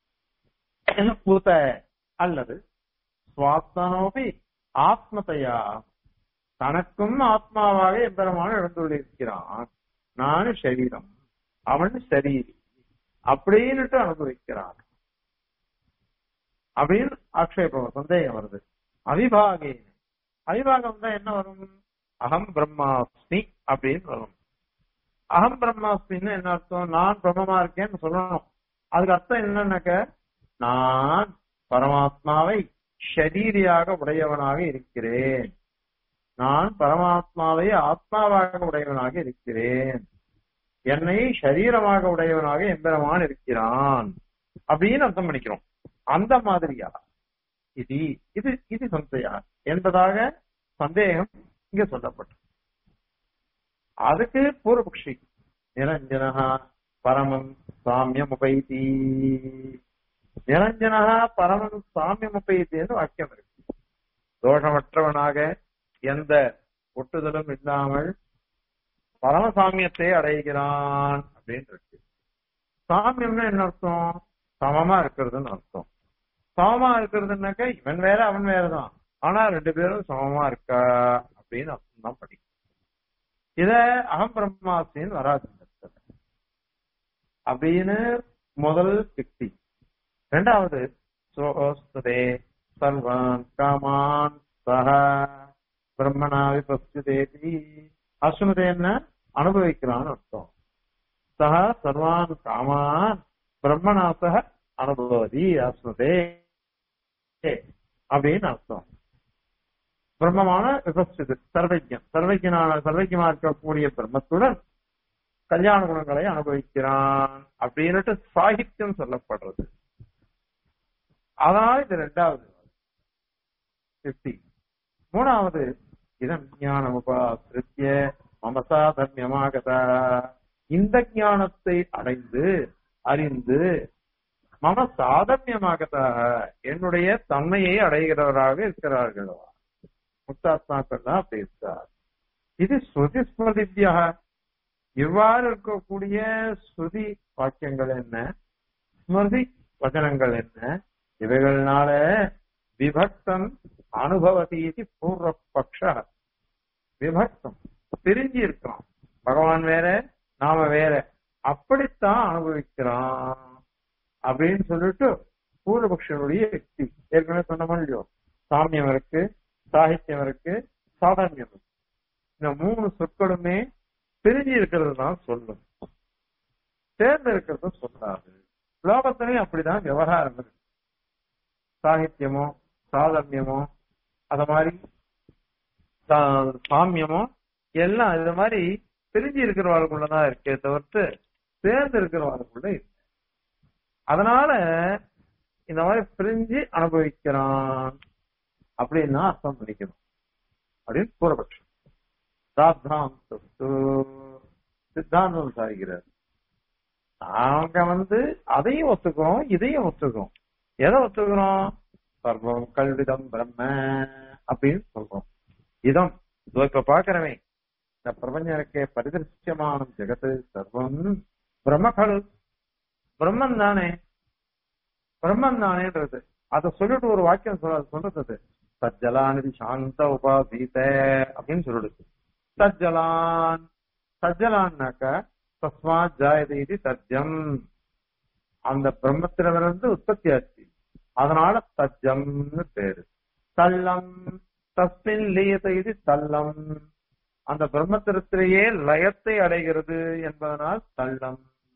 பூத அல்லது சுவாத்தனோபி ஆத்மதையா தனக்கும் ஆத்மாவாக எம்பெருமான எழுந்துள்ளிருக்கிறான் நான் சரீரம் அவன் சரீரி அப்படின்னுட்டு அனுபவிக்கிறான் அப்படின்னு ஆக்ஷேபம் சந்தேகம் வருது அவிபாகே அவிபாகம் தான் என்ன வரும் அகம் பிரம்மாஸ்மி அப்படின்னு வரும் அகம் பிரம்மாஸ்மின்னு என்ன அர்த்தம் நான் பிரம்மமா இருக்கேன்னு சொல்லணும் அதுக்கு அர்த்தம் என்னன்னாக்க நான் பரமாத்மாவை ஷரீரியாக உடையவனாக இருக்கிறேன் நான் பரமாத்மாவை ஆத்மாவாக உடையவனாக இருக்கிறேன் என்னை சரீரமாக உடையவனாக எம்பெருமான் இருக்கிறான் அப்படின்னு அர்த்தம் பண்ணிக்கிறோம் அந்த மாதிரியா இது இது இது சந்தையா என்பதாக சந்தேகம் இங்க சொல்லப்பட்டது அதுக்கு பூர்வபக்ஷி நிரஞ்சனா பரமம் சாமியம் உபைதி நிரஞ்சனா பரமம் சாமியம் உபைத்தின்னு வாக்கியம் இருக்கு தோஷமற்றவனாக எந்த ஒட்டுதலும் இல்லாமல் பரமசாமியத்தை அடைகிறான் அப்படின்னு இருக்கு சாமியம்னா என்ன அர்த்தம் சமமா இருக்கிறதுன்னு அர்த்தம் சமமா இருக்கிறதுனாக்க இவன் வேற அவன் வேறதான் ஆனா ரெண்டு பேரும் சமமா இருக்கா அப்படின்னு அர்த்தம் தான் படிக்கும் இத அகம் பிரம்மாஸ்மின்னு வராது இந்த இடத்துல. அப்படின்னு முதல் யுக்தி ரெண்டாவது சோஸ்ததே சர்வான் காமான் சஹ பிரம்மணா விபஸ்யதேதி அசுனதே என்ன அனுபவிக்கிறான்னு அர்த்தம் சஹ சர்வான் காமான் பிரம்மணா சஹ அனுபவதி அஸ்மதே அப்படின்னு அர்த்தம் பிரம்மமான விபஸ்து சர்வஜன் சர்வஜனான சர்வஜமா இருக்கக்கூடிய பிரம்மத்துடன் கல்யாண குணங்களை அனுபவிக்கிறான் அப்படின்னுட்டு சாகித்யம் சொல்லப்படுறது அதனால இது ரெண்டாவது யுக்தி மூணாவது இதம் ஞானம் உபாசிரித்திய மமசா தர்மியமாகதா இந்த ஞானத்தை அடைந்து அறிந்து மம சாதர்மியமாகத்தாக என்னுடைய தன்மையை அடைகிறவராக இருக்கிறார்களோ முக்தாத்மாக்கள் தான் அப்படி இருக்கார் இது ஸ்ருதி ஸ்மிருதிபியா இவ்வாறு இருக்கக்கூடிய ஸ்ருதி வாக்கியங்கள் என்ன ஸ்மிருதி வச்சனங்கள் என்ன இவைகள்னால விபக்தம் அனுபவதி இது பூர்வபக்ஷ விபக்தம் பிரிஞ்சு இருக்கிறோம் பகவான் வேற நாம வேற அப்படித்தான் அனுபவிக்கிறான் அப்படின்னு சொல்லிட்டு பூர்வபக்ஷனுடைய யுக்தி ஏற்கனவே சொன்ன இல்லையோ சாமியம் இருக்கு சாகித்யம் இருக்கு சாதாமியம் இருக்கு இந்த மூணு சொற்களுமே பிரிஞ்சு இருக்கிறது தான் சொல்லும் சேர்ந்து இருக்கிறது சொல்லாது லோகத்திலையும் அப்படிதான் விவகாரம் இருக்கு சாகித்யமோ சாதர்மியமோ அத மாதிரி சா- சாமியமோ எல்லாம் இது மாதிரி பிரிஞ்சு இருக்கிறவர்களுக்குள்ளதான் இருக்கே தவிர்த்து சேர்ந்து இருக்கிறவர்களுக்குள்ள இல்லை அதனால இந்த மாதிரி பிரிஞ்சு அனுபவிக்கிறான் அப்படின்னு அர்த்தம் பண்ணிக்கணும் அப்படின்னு பூர்வபக்ஷம் சாத்தாந்தஸ்து சித்தாந்தம் சாதிக்கிறார் நாங்க வந்து அதையும் ஒத்துக்கிறோம் இதையும் ஒத்துக்கிறோம் எதை ஒத்துக்கிறோம் சர்வம் கல்விதம் பிரம்ம அப்படின்னு சொல்றோம் இதம் இதோ இப்ப பாக்குறவன் இந்த பிரபஞ்சம் இருக்கே பரிதர்சியமான ஜெகத்து சர்வம் பிரம்மகல் பிரம்மன் தானே பிரம்மன் தானேன்றது அதை சொல்லிட்டு ஒரு வாக்கியம் சொல்ல சொல்றது சஜ்ஜலாநிதி சாந்த உபாசீத அப்படின்னு சொல்லிடுது சஜ்ஜலான் சஜ்ஜலான்னாக்க தஸ்மாத் ஜாயது இது சஜ்ஜம் அந்த பிரம்மத்திலிருந்து உற்பத்தி ஆச்சு அதனால சஜ்ஜம்னு பேரு தள்ளம் தஸ்மின் லீயத இது தள்ளம் அந்த பிரம்மத்திரத்திலேயே லயத்தை அடைகிறது என்பதனால் தள்ளம்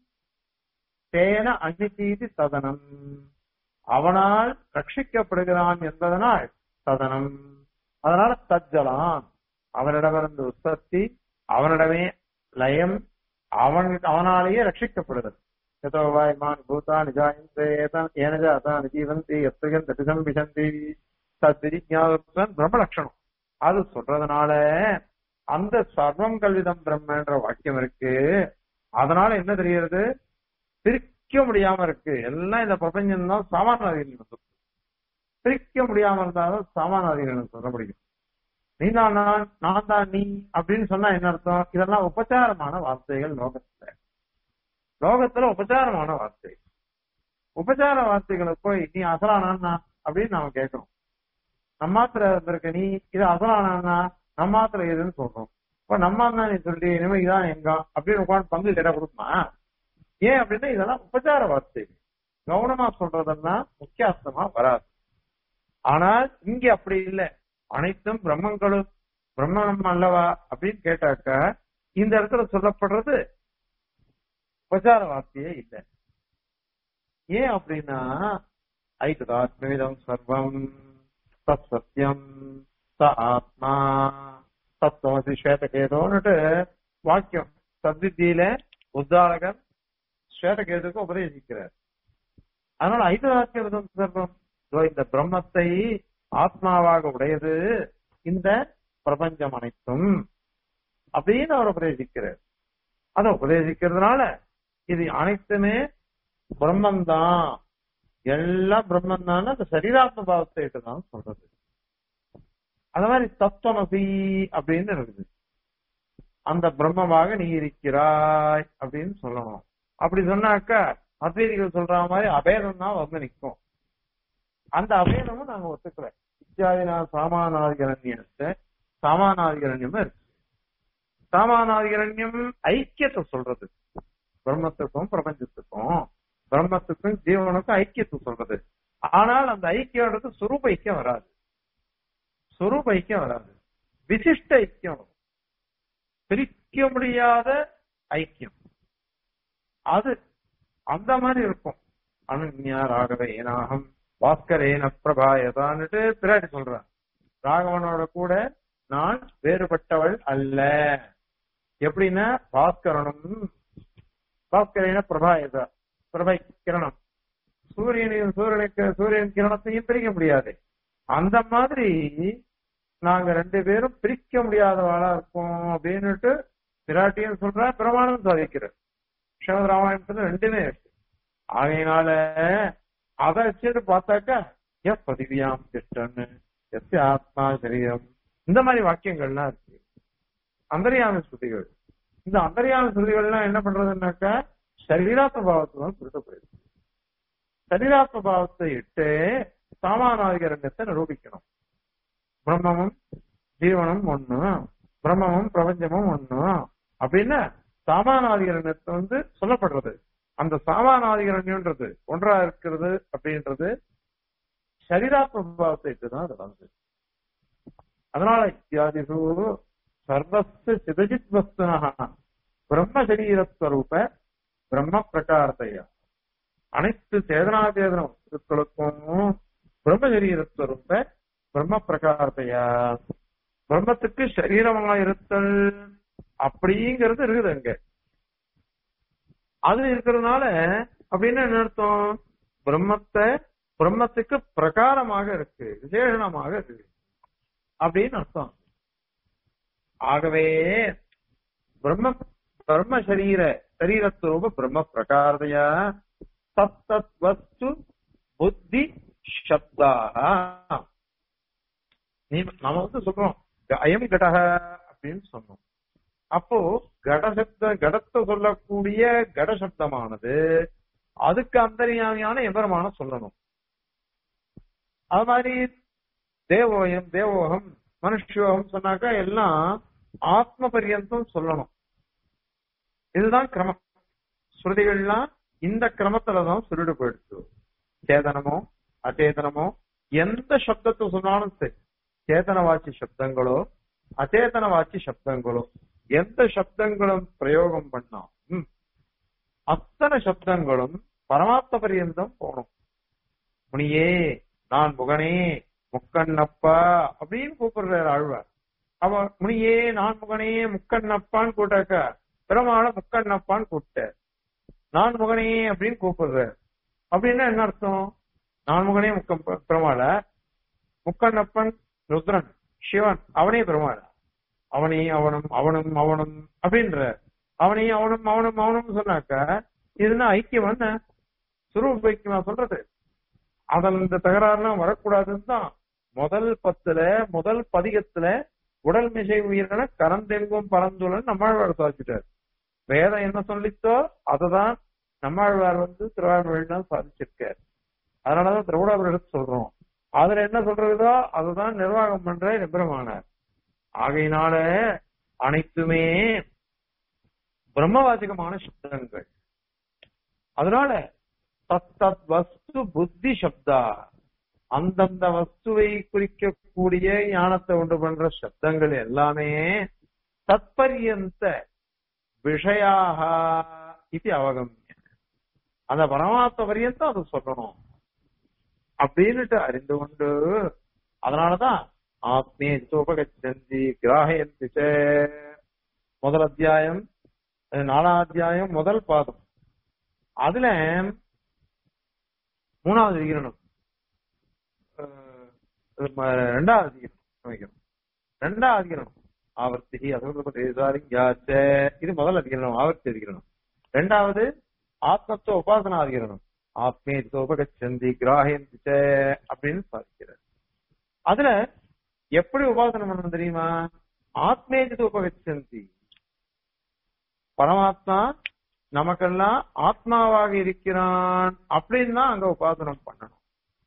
தேன அன்னித்தீதி சதனம் அவனால் ரட்சிக்கப்படுகிறான் என்பதனால் சதனம் அதனால தஜ்ஜலான் அவனிடமிருந்து உற்பத்தி அவனிடமே லயம் அவன் அவனாலேயே ரட்சிக்கப்படுகிறது यतो वा इमान् भूतानि जायन्ते एतान् येन जातानि जीवन्ति यत्रिगन् ததிசம் விசந்தி தத்விஜாதம் பிரம்ம லட்சணம் அது சொல்றதுனால அந்த சர்வம் கல்விதம் பிரம்மன்ற வாக்கியம் இருக்கு அதனால என்ன தெரிகிறது பிரிக்க முடியாம இருக்கு எல்லாம் இந்த பிரபஞ்சம் தான் சாமானாதிகள் வந்து பிரிக்க முடியாம இருந்தாலும் சாமானாதிகள் சொல்ல முடியும் நீ தான் நான் நான் தான் நீ அப்படின்னு சொன்னா என்ன அர்த்தம் இதெல்லாம் உபச்சாரமான வார்த்தைகள் லோகத்துல லோகத்துல உபச்சாரமான வார்த்தை உபச்சார வார்த்தைகளை போய் நீ அசலானா அப்படின்னு நாம கேட்கிறோம் நம்மாத்திர இருக்க நீ இது அசலானா நம்மாத்திர எதுன்னு சொல்றோம் இப்ப நம்ம தான் நீ சொல்லி இனிமே இதான் எங்க அப்படின்னு உட்காந்து பங்கு கேட்டா கொடுக்குமா ஏன் அப்படின்னா இதெல்லாம் உபச்சார வார்த்தை கவனமா சொல்றதெல்லாம் முக்கியாஸ்தமா வராது ஆனால் இங்க அப்படி இல்லை அனைத்தும் பிரம்மங்களும் பிரம்மணம் அல்லவா அப்படின்னு கேட்டாக்க இந்த இடத்துல சொல்லப்படுறது உபச்சார வார்த்தையே இல்லை ஏன் அப்படின்னா ஐததாத்மவிதம் சர்வம் தத் சத்தியம் ச ஆத்மா தத்துவசி ஸ்வேதகேதோன்னுட்டு வாக்கியம் சத்வித்தியில உத்தாரகர் ஸ்வேதகேதுக்கு உபதேசிக்கிறார் அதனால ஐததாத்மவிதம் சர்வம் இதோ இந்த பிரம்மத்தை ஆத்மாவாக உடையது இந்த பிரபஞ்சம் அனைத்தும் அப்படின்னு அவர் உபதேசிக்கிறார் அதை உபதேசிக்கிறதுனால இது அனைத்துமே பிரம்மந்தான் எல்லாம் பிரம்மன் தான் அந்த சரீராத்ம பாவத்தை தான் சொல்றது அந்த மாதிரி தத்துவமசி அப்படின்னு இருக்குது அந்த பிரம்மமாக நீ இருக்கிறாய் அப்படின்னு சொல்லணும் அப்படி சொன்னாக்கா அத்வைதிகள் சொல்ற மாதிரி அபேதம் தான் வந்து நிற்கும் அந்த அபேதமும் நாங்க ஒத்துக்கல இத்தியாதினா சாமானாதிகரண்யத்தை சாமானாதிகரண்யமும் இருக்கு சாமானாதிகரண்யம் ஐக்கியத்தை சொல்றது பிரம்மத்துக்கும் பிரபஞ்சத்துக்கும் பிரம்மத்துக்கும் ஜீவனுக்கும் ஐக்கியத்தை சொல்றது ஆனால் அந்த ஐக்கியம்ன்றது சுரூப ஐக்கியம் வராது சுரூப ஐக்கியம் வராது விசிஷ்ட ஐக்கியம் பிரிக்க முடியாத ஐக்கியம் அது அந்த மாதிரி இருக்கும் அனன்யா ராகவே ஏனாகம் பாஸ்கரேன பிரபாயதான்னுட்டு பிராட்டி சொல்றான் ராகவனோட கூட நான் வேறுபட்டவள் அல்ல எப்படின்னா பாஸ்கரனும் பாஸ்கரேன பிரபாயதா பிரபை கிரணம் சூரியனையும் சூரியனுக்கு சூரியன் கிரணத்தையும் பிரிக்க முடியாது அந்த மாதிரி நாங்க ரெண்டு பேரும் பிரிக்க முடியாதவாளா இருக்கோம் அப்படின்னுட்டு பிராட்டியும் சொல்ற பிரமாணம் சாதிக்கிற ஸ்ரீமத் ராமாயணத்துல ரெண்டுமே இருக்கு ஆகையினால அதை வச்சுட்டு பார்த்தாக்கா எஸ் பதிவியாம் திஷ்டன் எஸ் ஆத்மா சரீரம் இந்த மாதிரி வாக்கியங்கள்லாம் இருக்கு அந்தரியாம ஸ்ருதிகள் இந்த அந்தரியாம ஸ்ருதிகள்லாம் என்ன பண்றதுன்னாக்கா சரீராத்ம பாவத்தை தான் சுருட்டப்படுது சரீராத்ம பாவத்தை இட்டு சாமானாதிகரங்கத்தை நிரூபிக்கணும் பிரம்மமும் ஜீவனும் ஒண்ணு பிரம்மமும் பிரபஞ்சமும் ஒண்ணு அப்படின்னு சாமானாதிகரணத்தை வந்து சொல்லப்படுறது அந்த சாமானாதிகரண்யன்றது ஒன்றா இருக்கிறது அப்படின்றது சரீராத்ம பாவத்தை இட்டுதான் அது வந்து அதனால இத்தியாதிசு சர்வஸ்து சிதஜித் வஸ்துனா பிரம்ம சரீரஸ்வரூப பிரம்ம பிரகாரத்தையா அனைத்து சேதனாதேதன வஸ்துக்களுக்கும் பிரம்ம சரீரஸ்வரூப பிரம்ம பிரகாரத்தையா பிரம்மத்துக்கு சரீரமா இருத்தல் அப்படிங்கிறது இருக்குது அங்க அது இருக்கிறதுனால அப்படின்னு என்ன அர்த்தம் பிரம்மத்தை பிரம்மத்துக்கு பிரகாரமாக இருக்கு விசேஷணமாக இருக்கு அப்படின்னு அர்த்தம் ஆகவே பிரம்ம பிரம்ம சரீர சரீரஸ்வரூப பிரம்ம பிரகாரதையா தத்தத் வஸ்து புத்தி சப்தாக நீ நாம வந்து சொல்றோம் அயம் கடக அப்படின்னு சொன்னோம் அப்போ கடசப்த கடத்தை சொல்லக்கூடிய கட சப்தமானது அதுக்கு அந்தரியாமியான எம்பெருமான சொல்லணும் அது மாதிரி தேவோயம் தேவோகம் மனுஷோகம் சொன்னாக்கா எல்லாம் ஆத்ம பரியந்தம் சொல்லணும் இதுதான் கிரமம் ஸ்ருதிகள்லாம் இந்த கிரமத்துலதான் சுருடு போயிடுச்சு சேதனமோ அச்சேதனமோ எந்த சப்தத்தை சொன்னாலும் சரி சேதனவாச்சி சப்தங்களோ அச்சேதனவாச்சி சப்தங்களோ எந்த சப்தங்களும் பிரயோகம் பண்ணாலும் அத்தனை சப்தங்களும் பரமாத்ம பரியந்தம் போகணும் முனியே நான் முகனே முக்கண்ணப்பா அப்படின்னு கூப்பிடுறாரு ஆழ்வார் அவ முனியே நான் முகனே முக்கண்ணப்பான்னு கூட்டாக்க பெருமாள முக்கண்ணப்பான்னு கூப்பிட்டார் நான் முகனே அப்படின்னு கூப்பிடுறாரு அப்படின்னா என்ன அர்த்தம் நான் முகனே முக்கம் பெருமாள முக்கண்ணப்பன் ருத்ரன் சிவன் அவனே பெருமாள அவனே அவனும் அவனும் அவனும் அப்படின்ற அவனே அவனும் அவனும் அவனும் சொன்னாக்க இதுனா ஐக்கியம் என்ன சுரூப ஐக்கியமா சொல்றது அதில் இந்த தகராறுலாம் வரக்கூடாதுன்னு தான் முதல் பத்துல முதல் பதிகத்துல உடல் மிசை உயிரின கரந்தெங்கும் பரந்துலன் நம்மாழ்வார் சாதிச்சிட்டார் வேதம் என்ன சொல்லித்தோ அததான் நம்மாழ்வார் வந்து திருவாரூர் சாதிச்சிருக்கார் அதனாலதான் திரவிடாபுரம் சொல்றோம் அதுல என்ன சொல்றதோ அதுதான் நிர்வாகம் பண்ற நிபுணமானார் ஆகையினால அனைத்துமே பிரம்மவாச்சகமான சப்தங்கள் அதனால தத் தத் வஸ்து புத்தி சப்தா அந்தந்த வஸ்துவை குறிக்கக்கூடிய ஞானத்தை உண்டு பண்ற சப்தங்கள் எல்லாமே தத்பரியந்த விஷயாக இது அவகமிய அந்த பரமாத்ம பரியந்தம் அது சொல்லணும் அப்படின்னுட்டு அறிந்து கொண்டு அதனாலதான் ஆத்மே உபகச்சந்தி கிராகயந்தி ச. முதல் அத்தியாயம் அஹ் நாலாம் அத்தியாயம் முதல் பாதம் அதுல மூணாவது விகிரணம் அஹ் இது ம- ரெண்டாவது அதிகரணம் சமைக்கணும் ரெண்டாவது அதிகரணம் ஆவர்த்தி அசுரபதேசாரிங்காச்ச இது முதல் அதிகரணம் ஆவர்த்தி அதிகரணம் ரெண்டாவது ஆத்மத்துவ உபாசனா அதிகரணம் ஆத்மே உபகச்சந்தி கிராஹயந்தி ச அப்படின்னு சாதிக்கிறார் அதுல எப்படி உபாசனை பண்ணணும் தெரியுமா ஆத்மேஜித உபகச்சந்தி பரமாத்மா நமக்கெல்லாம் ஆத்மாவாக இருக்கிறான் அப்படின்னு தான் அங்க உபாசனம் பண்ணணும்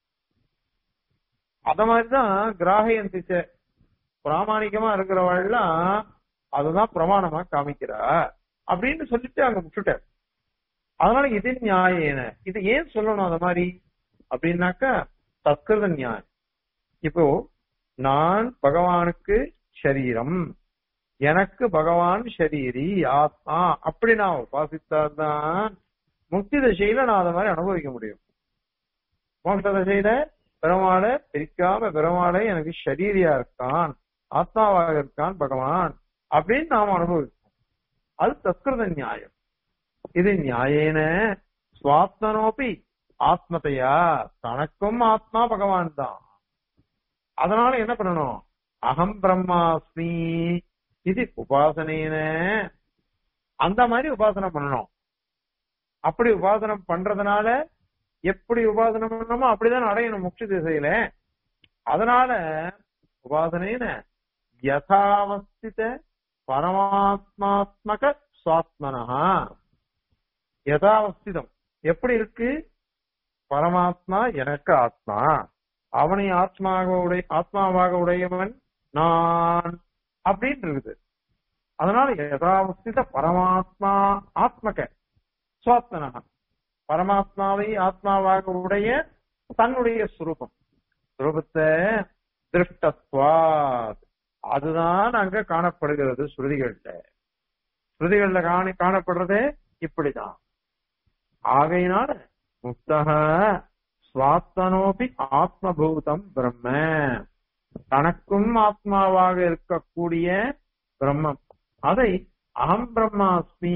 அத மாதிரிதான் கிராகயந்திச்ச பிராமணிகமா இருக்கிறவள்லாம் அதுதான் பிரமாணமா காமிக்கிறா அப்படின்னு சொல்லிட்டு அங்க விட்டுட்டார் அதனால இது நியாயேன இது ஏன் சொல்லணும் அத மாதிரி அப்படின்னாக்கா தத்கிருத நியாயம் இப்போ நான் பகவானுக்கு சரீரம் எனக்கு பகவான் ஷரீரி ஆத்மா அப்படி நான் உபாசித்தாதான் முக்தி தசையில நான் அதை மாதிரி அனுபவிக்க முடியும் மோட்ச தசையில பெருமாளை பிரிக்காம பெருமாளை எனக்கு ஷரீரியா இருக்கான் ஆத்மாவாக இருக்கான் பகவான் அப்படின்னு நாம் அனுபவிப்போம் அது தத்கிருத நியாயம் இது நியாயேன சுவாத்மனோபி ஆத்மதையா தனக்கும் ஆத்மா பகவான் தான் அதனால என்ன பண்ணணும் அகம் பிரம்மாஸ்மி இது உபாசனைன அந்த மாதிரி உபாசனை பண்ணணும் அப்படி உபாசனை பண்றதுனால எப்படி உபாசனை பண்ணணுமோ அப்படிதான் அடையணும் முக்தி திசையில அதனால உபாசனைன யதாவஸ்தித பரமாத்மாத்மக சுவாத்மனஹா யதாவஸ்திதம் எப்படி இருக்கு பரமாத்மா எனக்கு ஆத்மா அவனை ஆத்மாவாக உடைய ஆத்மாவாக உடையவன் நான் அப்படின்னு இருக்குது அதனால யதாவஸ்தித பரமாத்மா ஆத்மக சுவாத்மனக பரமாத்மாவை ஆத்மாவாக உடைய தன்னுடைய சுரூபம் சுரூபத்தை திருஷ்டத்வாத் அதுதான் அங்க காணப்படுகிறது ஸ்ருதிகள்ல ஸ்ருதிகள்ல காணி காணப்படுறதே இப்படிதான் ஆகையினால முக்தக சுவாத்மனோபி ஆத்மபூதம் பிரம்ம தனக்கும் ஆத்மாவாக இருக்கக்கூடிய பிரம்மம் அதை அகம் பிரம்மாஸ்மி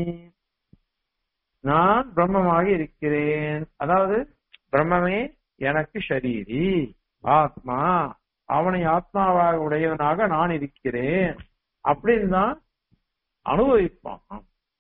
நான் பிரம்மமாக இருக்கிறேன் அதாவது பிரம்மமே எனக்கு ஷரீரி ஆத்மா அவனை ஆத்மாவாக உடையவனாக நான் இருக்கிறேன் அப்படின்னு தான் அனுபவிப்பான்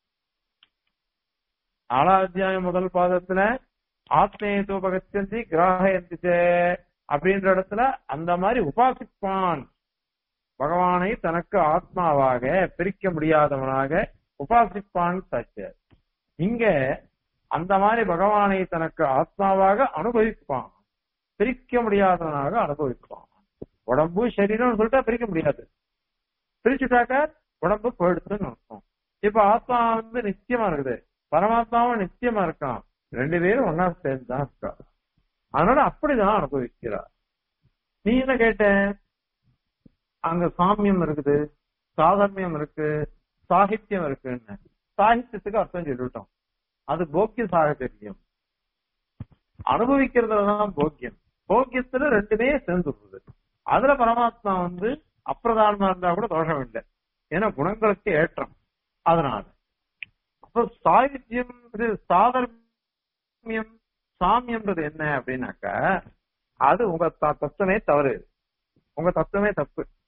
நாலாம் அத்தியாயம் முதல் பாதத்துல ஆத்மேதோபகத்தி கிராகயந்தி அப்படின்ற இடத்துல அந்த மாதிரி உபாசிப்பான் பகவானை தனக்கு ஆத்மாவாக பிரிக்க முடியாதவனாக உபாசிப்பான் சாட்சிய இங்க அந்த மாதிரி பகவானை தனக்கு ஆத்மாவாக அனுபவிப்பான் பிரிக்க முடியாதவனாக அனுபவிப்பான் உடம்பு சரீரம் சொல்லிட்டா பிரிக்க முடியாது பிரிச்சுட்டாக்க உடம்பு போயிடுச்சுன்னு அர்த்தம் இப்ப ஆத்மா வந்து நிச்சயமா இருக்குது பரமாத்மாவும் நிச்சயமா இருக்கான் ரெண்டு பேரும் ஒன்னா சேர்ந்து தான் இருக்கா அதனால அப்படிதான் அனுபவிக்கிறார் நீ என்ன கேட்ட அங்க சாமியம் இருக்குது சாதர்மியம் இருக்கு சாகித்யம் இருக்குன்னு சாகித்யத்துக்கு அர்த்தம் சொல்லிவிட்டோம் அது போக்கிய சாகச்சரியம் அனுபவிக்கிறதுலதான் போக்கியம் போக்கியத்துல ரெண்டுமே சேர்ந்துருது அதுல பரமாத்மா வந்து அப்பிரதானமா இருந்தா கூட தோஷம் இல்லை ஏன்னா குணங்களுக்கு ஏற்றம் அதனால அப்ப சாகித்யம் இது சாதர்மியம் சாமியம்ன்றது என்ன அப்படின்னாக்க அது உங்க த- தத்துவமே தவறு உங்க தத்துவமே தப்பு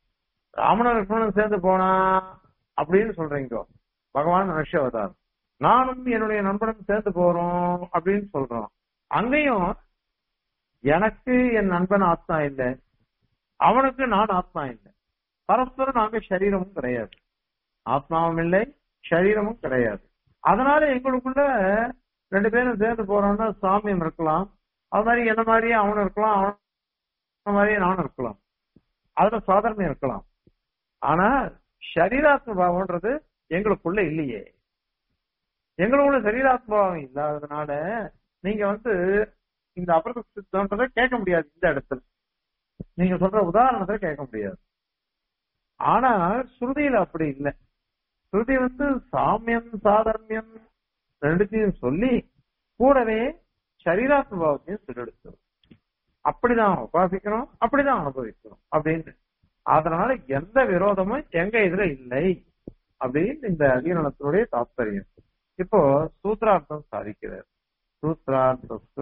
ராமனும் லக்ஷ்மணன் சேர்ந்து போனா அப்படின்னு சொல்றீங்க பகவான் மனுஷவதார் நானும் என்னுடைய நண்பனும் சேர்ந்து போறோம் அப்படின்னு சொல்றோம் அங்கேயும் எனக்கு என் நண்பன் ஆத்மா இல்லை அவனுக்கு நான் ஆத்மா இல்லை பரஸ்பரம் நாங்க சரீரமும் கிடையாது ஆத்மாவும் இல்லை சரீரமும் கிடையாது அதனால எங்களுக்குள்ள ரெண்டு பேரும் சேர்ந்து போறோம்னா சாமியம் இருக்கலாம் அது மாதிரி என்ன மாதிரியே அவனும் இருக்கலாம் அவன மாதிரியே நானும் இருக்கலாம் அதுல சாதாரணம் இருக்கலாம் ஆனா சரீராத்ம பாவம்ன்றது எங்களுக்குள்ள இல்லையே எங்களுக்குள்ள சரீராத்ம பாவம் இல்லாததுனால நீங்க வந்து இந்த அபரத சித்தன்றதை கேட்க முடியாது இந்த இடத்துல நீங்க சொல்ற உதாரணத்தை கேட்க முடியாது ஆனா ஸ்ருதியில அப்படி இல்லை ஸ்ருதி வந்து சாமியம் சாதர்மியம் ரெண்டுத்தையும் சொல்லி கூடவே சரீராத்ம பாவத்தையும் சொல்லெடுத்து அப்படிதான் உபாசிக்கணும் அப்படிதான் அனுபவிக்கணும் அப்படின்னு அதனால எந்த விரோதமும் எங்க இதுல இல்லை அப்படின்னு இந்த அதிகரணத்தினுடைய தாத்பரியம் இப்போ சூத்ரார்த்தம் சாதிக்கிறார் சூத்ரார்த்தஸ்து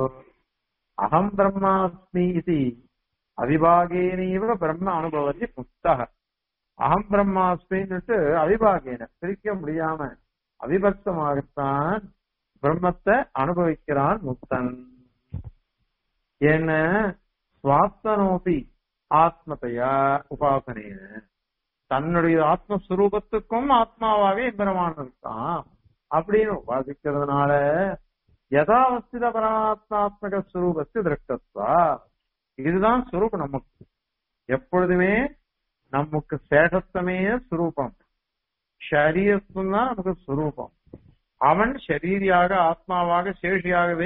அகம் பிரம்மாஸ்மி இது அவிபாகேனீவ பிரம்ம அனுபவத்தி முக்தக அகம் பிரம்மாஸ்மின்னுட்டு அவிபாகேன பிரிக்க முடியாம அவிபக்தமாகத்தான் பிரம்மத்தை அனுபவிக்கிறான் முக்தன் என்ன சுவாஸ்தனோபி ஆத்மதையா உபாசனேன தன்னுடைய ஆத்மஸ்வரூபத்துக்கும் ஆத்மாவாவே பிரமான் இருக்கான் அப்படின்னு உபாசிக்கிறதுனால யதாவஸ்தித பரமாத்மாத்மக ஸ்வரூபத்து திருஷ்டத்வா இதுதான் சுரூபம் நமக்கு எப்பொழுதுமே நமக்கு சேஷத்தமே சுரூபம் ஷரீரத்தும் தான் நமக்கு சுரூபம் அவன் ஷரீரியாக ஆத்மாவாக சேஷியாகவே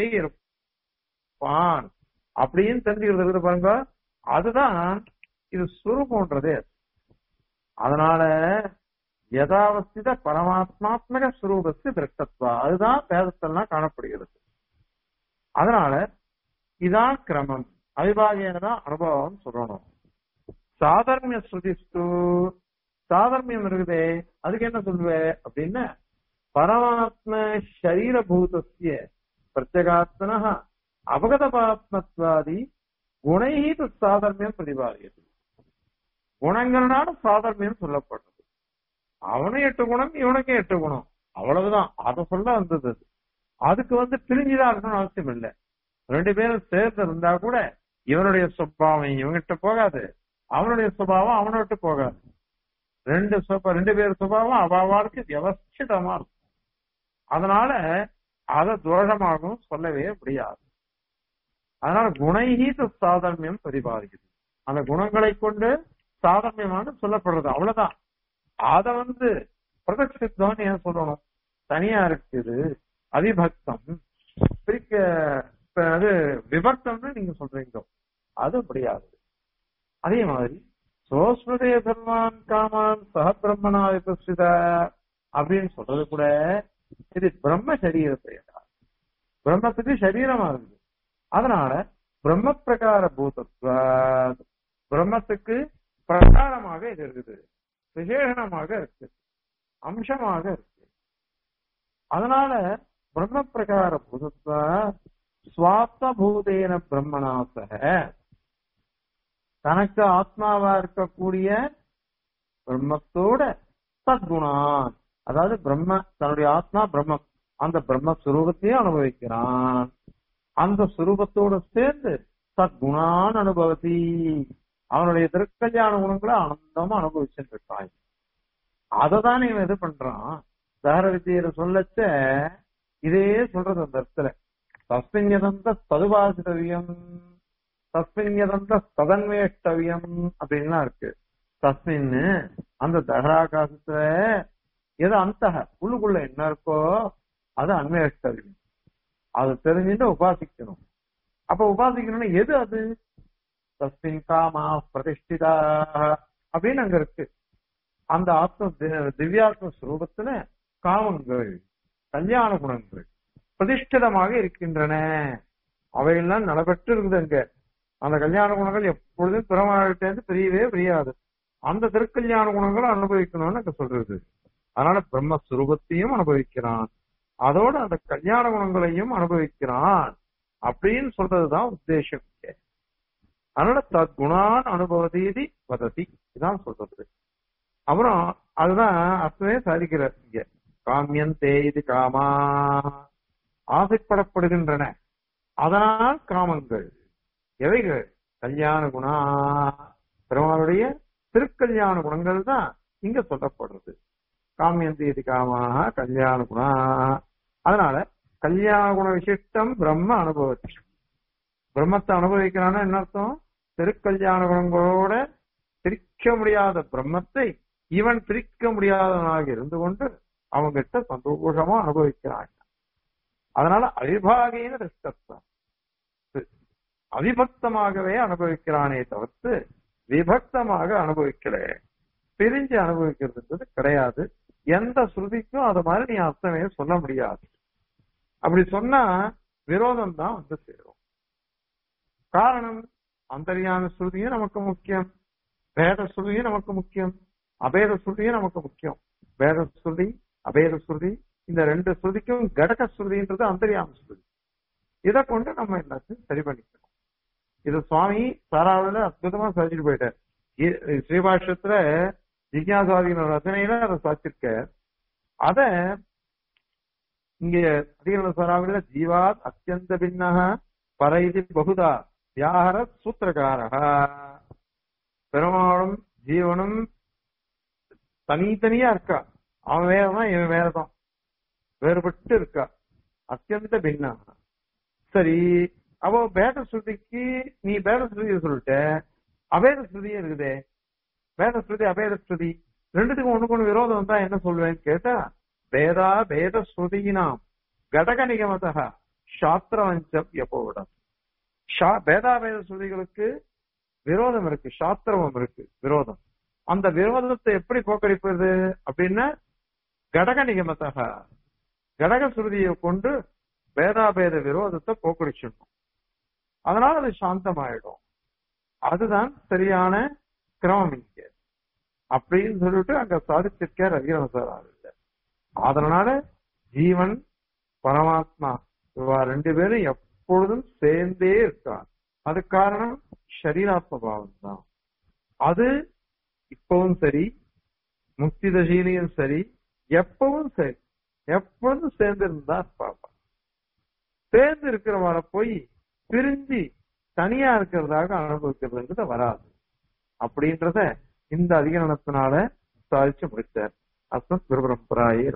இருப்பான் அப்படின்னு தெரிஞ்சுக்கிறது இருக்குது பாருங்க அதுதான் இது சுரூபம்ன்றதே அதனால யதாவஸ்தித பரமாத்மாத்மக சுரூபத்து திருஷ்டத்வா அதுதான் வேதத்தெல்லாம் காணப்படுகிறது அதனால இதான் கிரமம் அவிபாகியன தான் அனுபவம் சொல்லணும் சாதர்மிய ஸ்ருதிஸ்து சாதர்மியம் இருக்குதே அதுக்கு என்ன சொல்லுவே அப்படின்னா பரமாத்ம சரீரபூதஸ்ய பிரத்யகாத்மன அபகதபாத்மத்வாதி குணைஹீத சாதர்மியம் பிரதிபாதியது குணங்களான சாதர்மியம் சொல்லப்படுறது அவனும் எட்டு குணம் இவனுக்கும் எட்டு குணம் அவ்வளவுதான் அதை சொல்ல வந்தது அது. அதுக்கு வந்து பிரிஞ்சுதான் இருக்கணும்னு அவசியம் இல்லை ரெண்டு பேரும் சேர்ந்து இருந்தா கூட இவனுடைய சுபாவம் இவங்கிட்ட போகாது அவனுடைய சுபாவம் அவனை விட்டு போகாது ரெண்டு சுப ரெண்டு பேர் சுபாவம் அவாவாளுக்கு வியவஸ்திதமா இருக்கும் அதனால அதை தோஷமாகவும் சொல்லவே முடியாது அதனால குணைஹீத சாதர்மியம் பிரதிபாதிக்குது அந்த குணங்களை கொண்டு சாதர்மியமான சொல்லப்படுறது அவ்வளவுதான் அத வந்து பிரதட்சித்தம் ஏன் சொல்லணும் தனியா இருக்குது அவிபக்தம் பிரிக்க இப்ப அது விபக்தம்னு நீங்க சொல்றீங்க அது முடியாது அதே மாதிரி சோஸ்மதே தர்மான் காமான் சக பிரம்மனா விபஸ்வித அப்படின்னு சொல்றது கூட இது பிரம்ம சரீரத்தை பிரம்மத்துக்கு சரீரமா இருக்குது அதனால பிரம்ம பிரகார பூதத்துவ பிரம்மத்துக்கு பிரகாரமாக இது இருக்குது விசேஷணமாக இருக்கு அம்சமாக இருக்கு அதனால பிரம்ம பிரகார பூதத்துவ சுவாத்ம பூதேன பிரம்மனாசக தனக்கு ஆத்மாவா இருக்கக்கூடிய பிரம்மத்தோட சத்குணான் அதாவது பிரம்ம தன்னுடைய ஆத்மா பிரம்மம் அந்த பிரம்ம சுரூபத்தையும் அனுபவிக்கிறான் அந்த சுரூபத்தோட சேர்ந்து சத்குணான் அனுபவதி அவனுடைய திருக்கல்யாண குணங்களை ஆனந்தமா அனுபவிச்சுட்டு இருக்கான் அததான் இவன் இது பண்றான் தகர வித்தியில சொல்லச்ச இதே சொல்றது அந்த இடத்துல தஸ்மின்யதந்த சதுபாசிதவியம் தஸ்மின்யதந்த சதன்வேஷ்டவியம் அப்படின்லாம் இருக்கு தஸ்மின் அந்த தகராகாசத்துல எது அந்த உள்ளுக்குள்ள என்ன இருக்கோ அது அன்வேஷ்டவியம் அது தெரிஞ்சுட்டு உபாசிக்கணும் அப்ப உபாசிக்கணும்னா எது அது தஸ்மின் காமா பிரதிஷ்டிதா அப்படின்னு அங்க இருக்கு அந்த ஆத்ம தி- திவ்யாத்ம ஸ்வரூபத்துல காமங்கள் கல்யாண குணங்கள் பிரதிஷ்டிதமாக இருக்கின்றன அவையெல்லாம் நடைபெற்று இருக்குது அங்க அந்த கல்யாண குணங்கள் எப்பொழுதும் பிறமாழ்கிட்டேருந்து பிரியவே பிரியாது அந்த திருக்கல்யாண குணங்களை அனுபவிக்கணும்னு அங்க சொல்றது அதனால பிரம்மஸ்வரூபத்தையும் அனுபவிக்கிறான் அதோட அந்த கல்யாண குணங்களையும் அனுபவிக்கிறான் அப்படின்னு சொல்றதுதான் உத்தேசம் இங்க. அதனால தத்குணான் அனுபவதீதி வததி இதான் சொல்றது அப்புறம் அதுதான் அர்த்தமே சாதிக்கிறார் இங்க காமியன் தேய்து காமா ஆசைப்படப்படுகின்றன அதனால் காமங்கள் எவைகள் கல்யாண குணா பெருமாளுடைய திருக்கல்யாண குணங்கள் தான் இங்க சொல்லப்படுறது காமியன் தேதி காமாக கல்யாண குணா அதனால கல்யாண குண விசிஷ்டம் பிரம்ம அனுபவத்தி பிரம்மத்தை அனுபவிக்கிறான்னா என்ன அர்த்தம் திருக்கல்யாண குணங்களோட பிரிக்க முடியாத பிரம்மத்தை இவன் பிரிக்க முடியாதவனாக இருந்து கொண்டு அவங்கிட்ட சந்தோஷமா அனுபவிக்கிறான் அதனால அவிபாகின திருஷ்டத்தான் அவிபக்தமாகவே அனுபவிக்கிறானே தவிர்த்து விபக்தமாக அனுபவிக்கல பிரிஞ்சு அனுபவிக்கிறதுன்றது கிடையாது எந்த ஸ்ருதிக்கும் அது மாதிரி நீ அர்த்தமே சொல்ல முடியாது அப்படி சொன்னா விரோதம் தான் வந்து சேரும் காரணம் அந்தரியான ஸ்ருதியும் நமக்கு முக்கியம் வேத ஸ்ருதியும் நமக்கு முக்கியம் அபேத ஸ்ருதியும் நமக்கு முக்கியம் வேத ஸ்ருதி அபேத ஸ்ருதி இந்த ரெண்டு ஸ்ருதிக்கும் கடக ஸ்ருதின்றது அந்தரியாம ஸ்ருதி இதை கொண்டு நம்ம எல்லாத்தையும் சரி பண்ணிக்கணும் இது சுவாமி சாராவில் அற்புதமா சாதிச்சுட்டு போயிட்டார் இ- ஸ்ரீபாஷ்யத்துல ஜிக்யாசாதின ரச்சனையில அதை சாதிச்சிருக்க அத இங்க அதிகரண சாராவில ஜீவாத் அத்தியந்த பின்னக பரைதி பகுதா வியாகர சூத்திரகாரக பெருமாளும் ஜீவனும் தனித்தனியா இருக்கா அவன் வேறதான் இவன் வேறதான் வேறுபட்டு இருக்கா அத்தியந்த பின்னா சரி அவ பேத ஸ்ருதிக்கு நீ பேத ஸ்ருதியை சொல்லிட்ட அபேத ஸ்ருதியும் இருக்குதே வேத ஸ்ருதி அபேத ஸ்ருதி ரெண்டுத்துக்கும் ஒண்ணுக்கு ஒண்ணு விரோதம் வந்தா என்ன சொல்வேன்னு கேட்டா வேதா வேத ஸ்ருதியினாம் கடக நிகமதா சாஸ்திரவஞ்சம் எப்போவிடம் வேதா வேத ஸ்ருதிகளுக்கு விரோதம் இருக்கு சாஸ்திரமும் இருக்கு விரோதம் அந்த விரோதத்தை எப்படி போக்கடிப்பது அப்படின்னா கடக நிகமத்தக கடக ஸ்ருதியை கொண்டு வேதாபேத விரோதத்தை போக்கடிச்சிடணும் அதனால அது சாந்தமாயிடும் அதுதான் சரியான கிரமம் இங்க அப்படின்னு சொல்லிட்டு அங்க சாதிச்சிருக்கார் ரவிகரன் சார் அதனால ஜீவன் பரமாத்மா இவா ரெண்டு பேரும் எப்பொழுதும் சேர்ந்தே இருக்கார் அது காரணம் ஷரீராத்ம பாவம் தான் அது இப்பவும் சரி முக்தி தசையிலையும் சரி எப்பவும் சரி எப்பொழுதும் சேர்ந்து இருந்தா பாப்பா சேர்ந்து இருக்கிறவரை போய் பிரிஞ்சு தனியா இருக்கிறதாக அனுபவிக்கிறதுங்கிறது வராது அப்படின்றத இந்த அதிகரணத்தினால சாதிச்சு முடிச்சார் அஸ்மத் குரு பரம்பராயே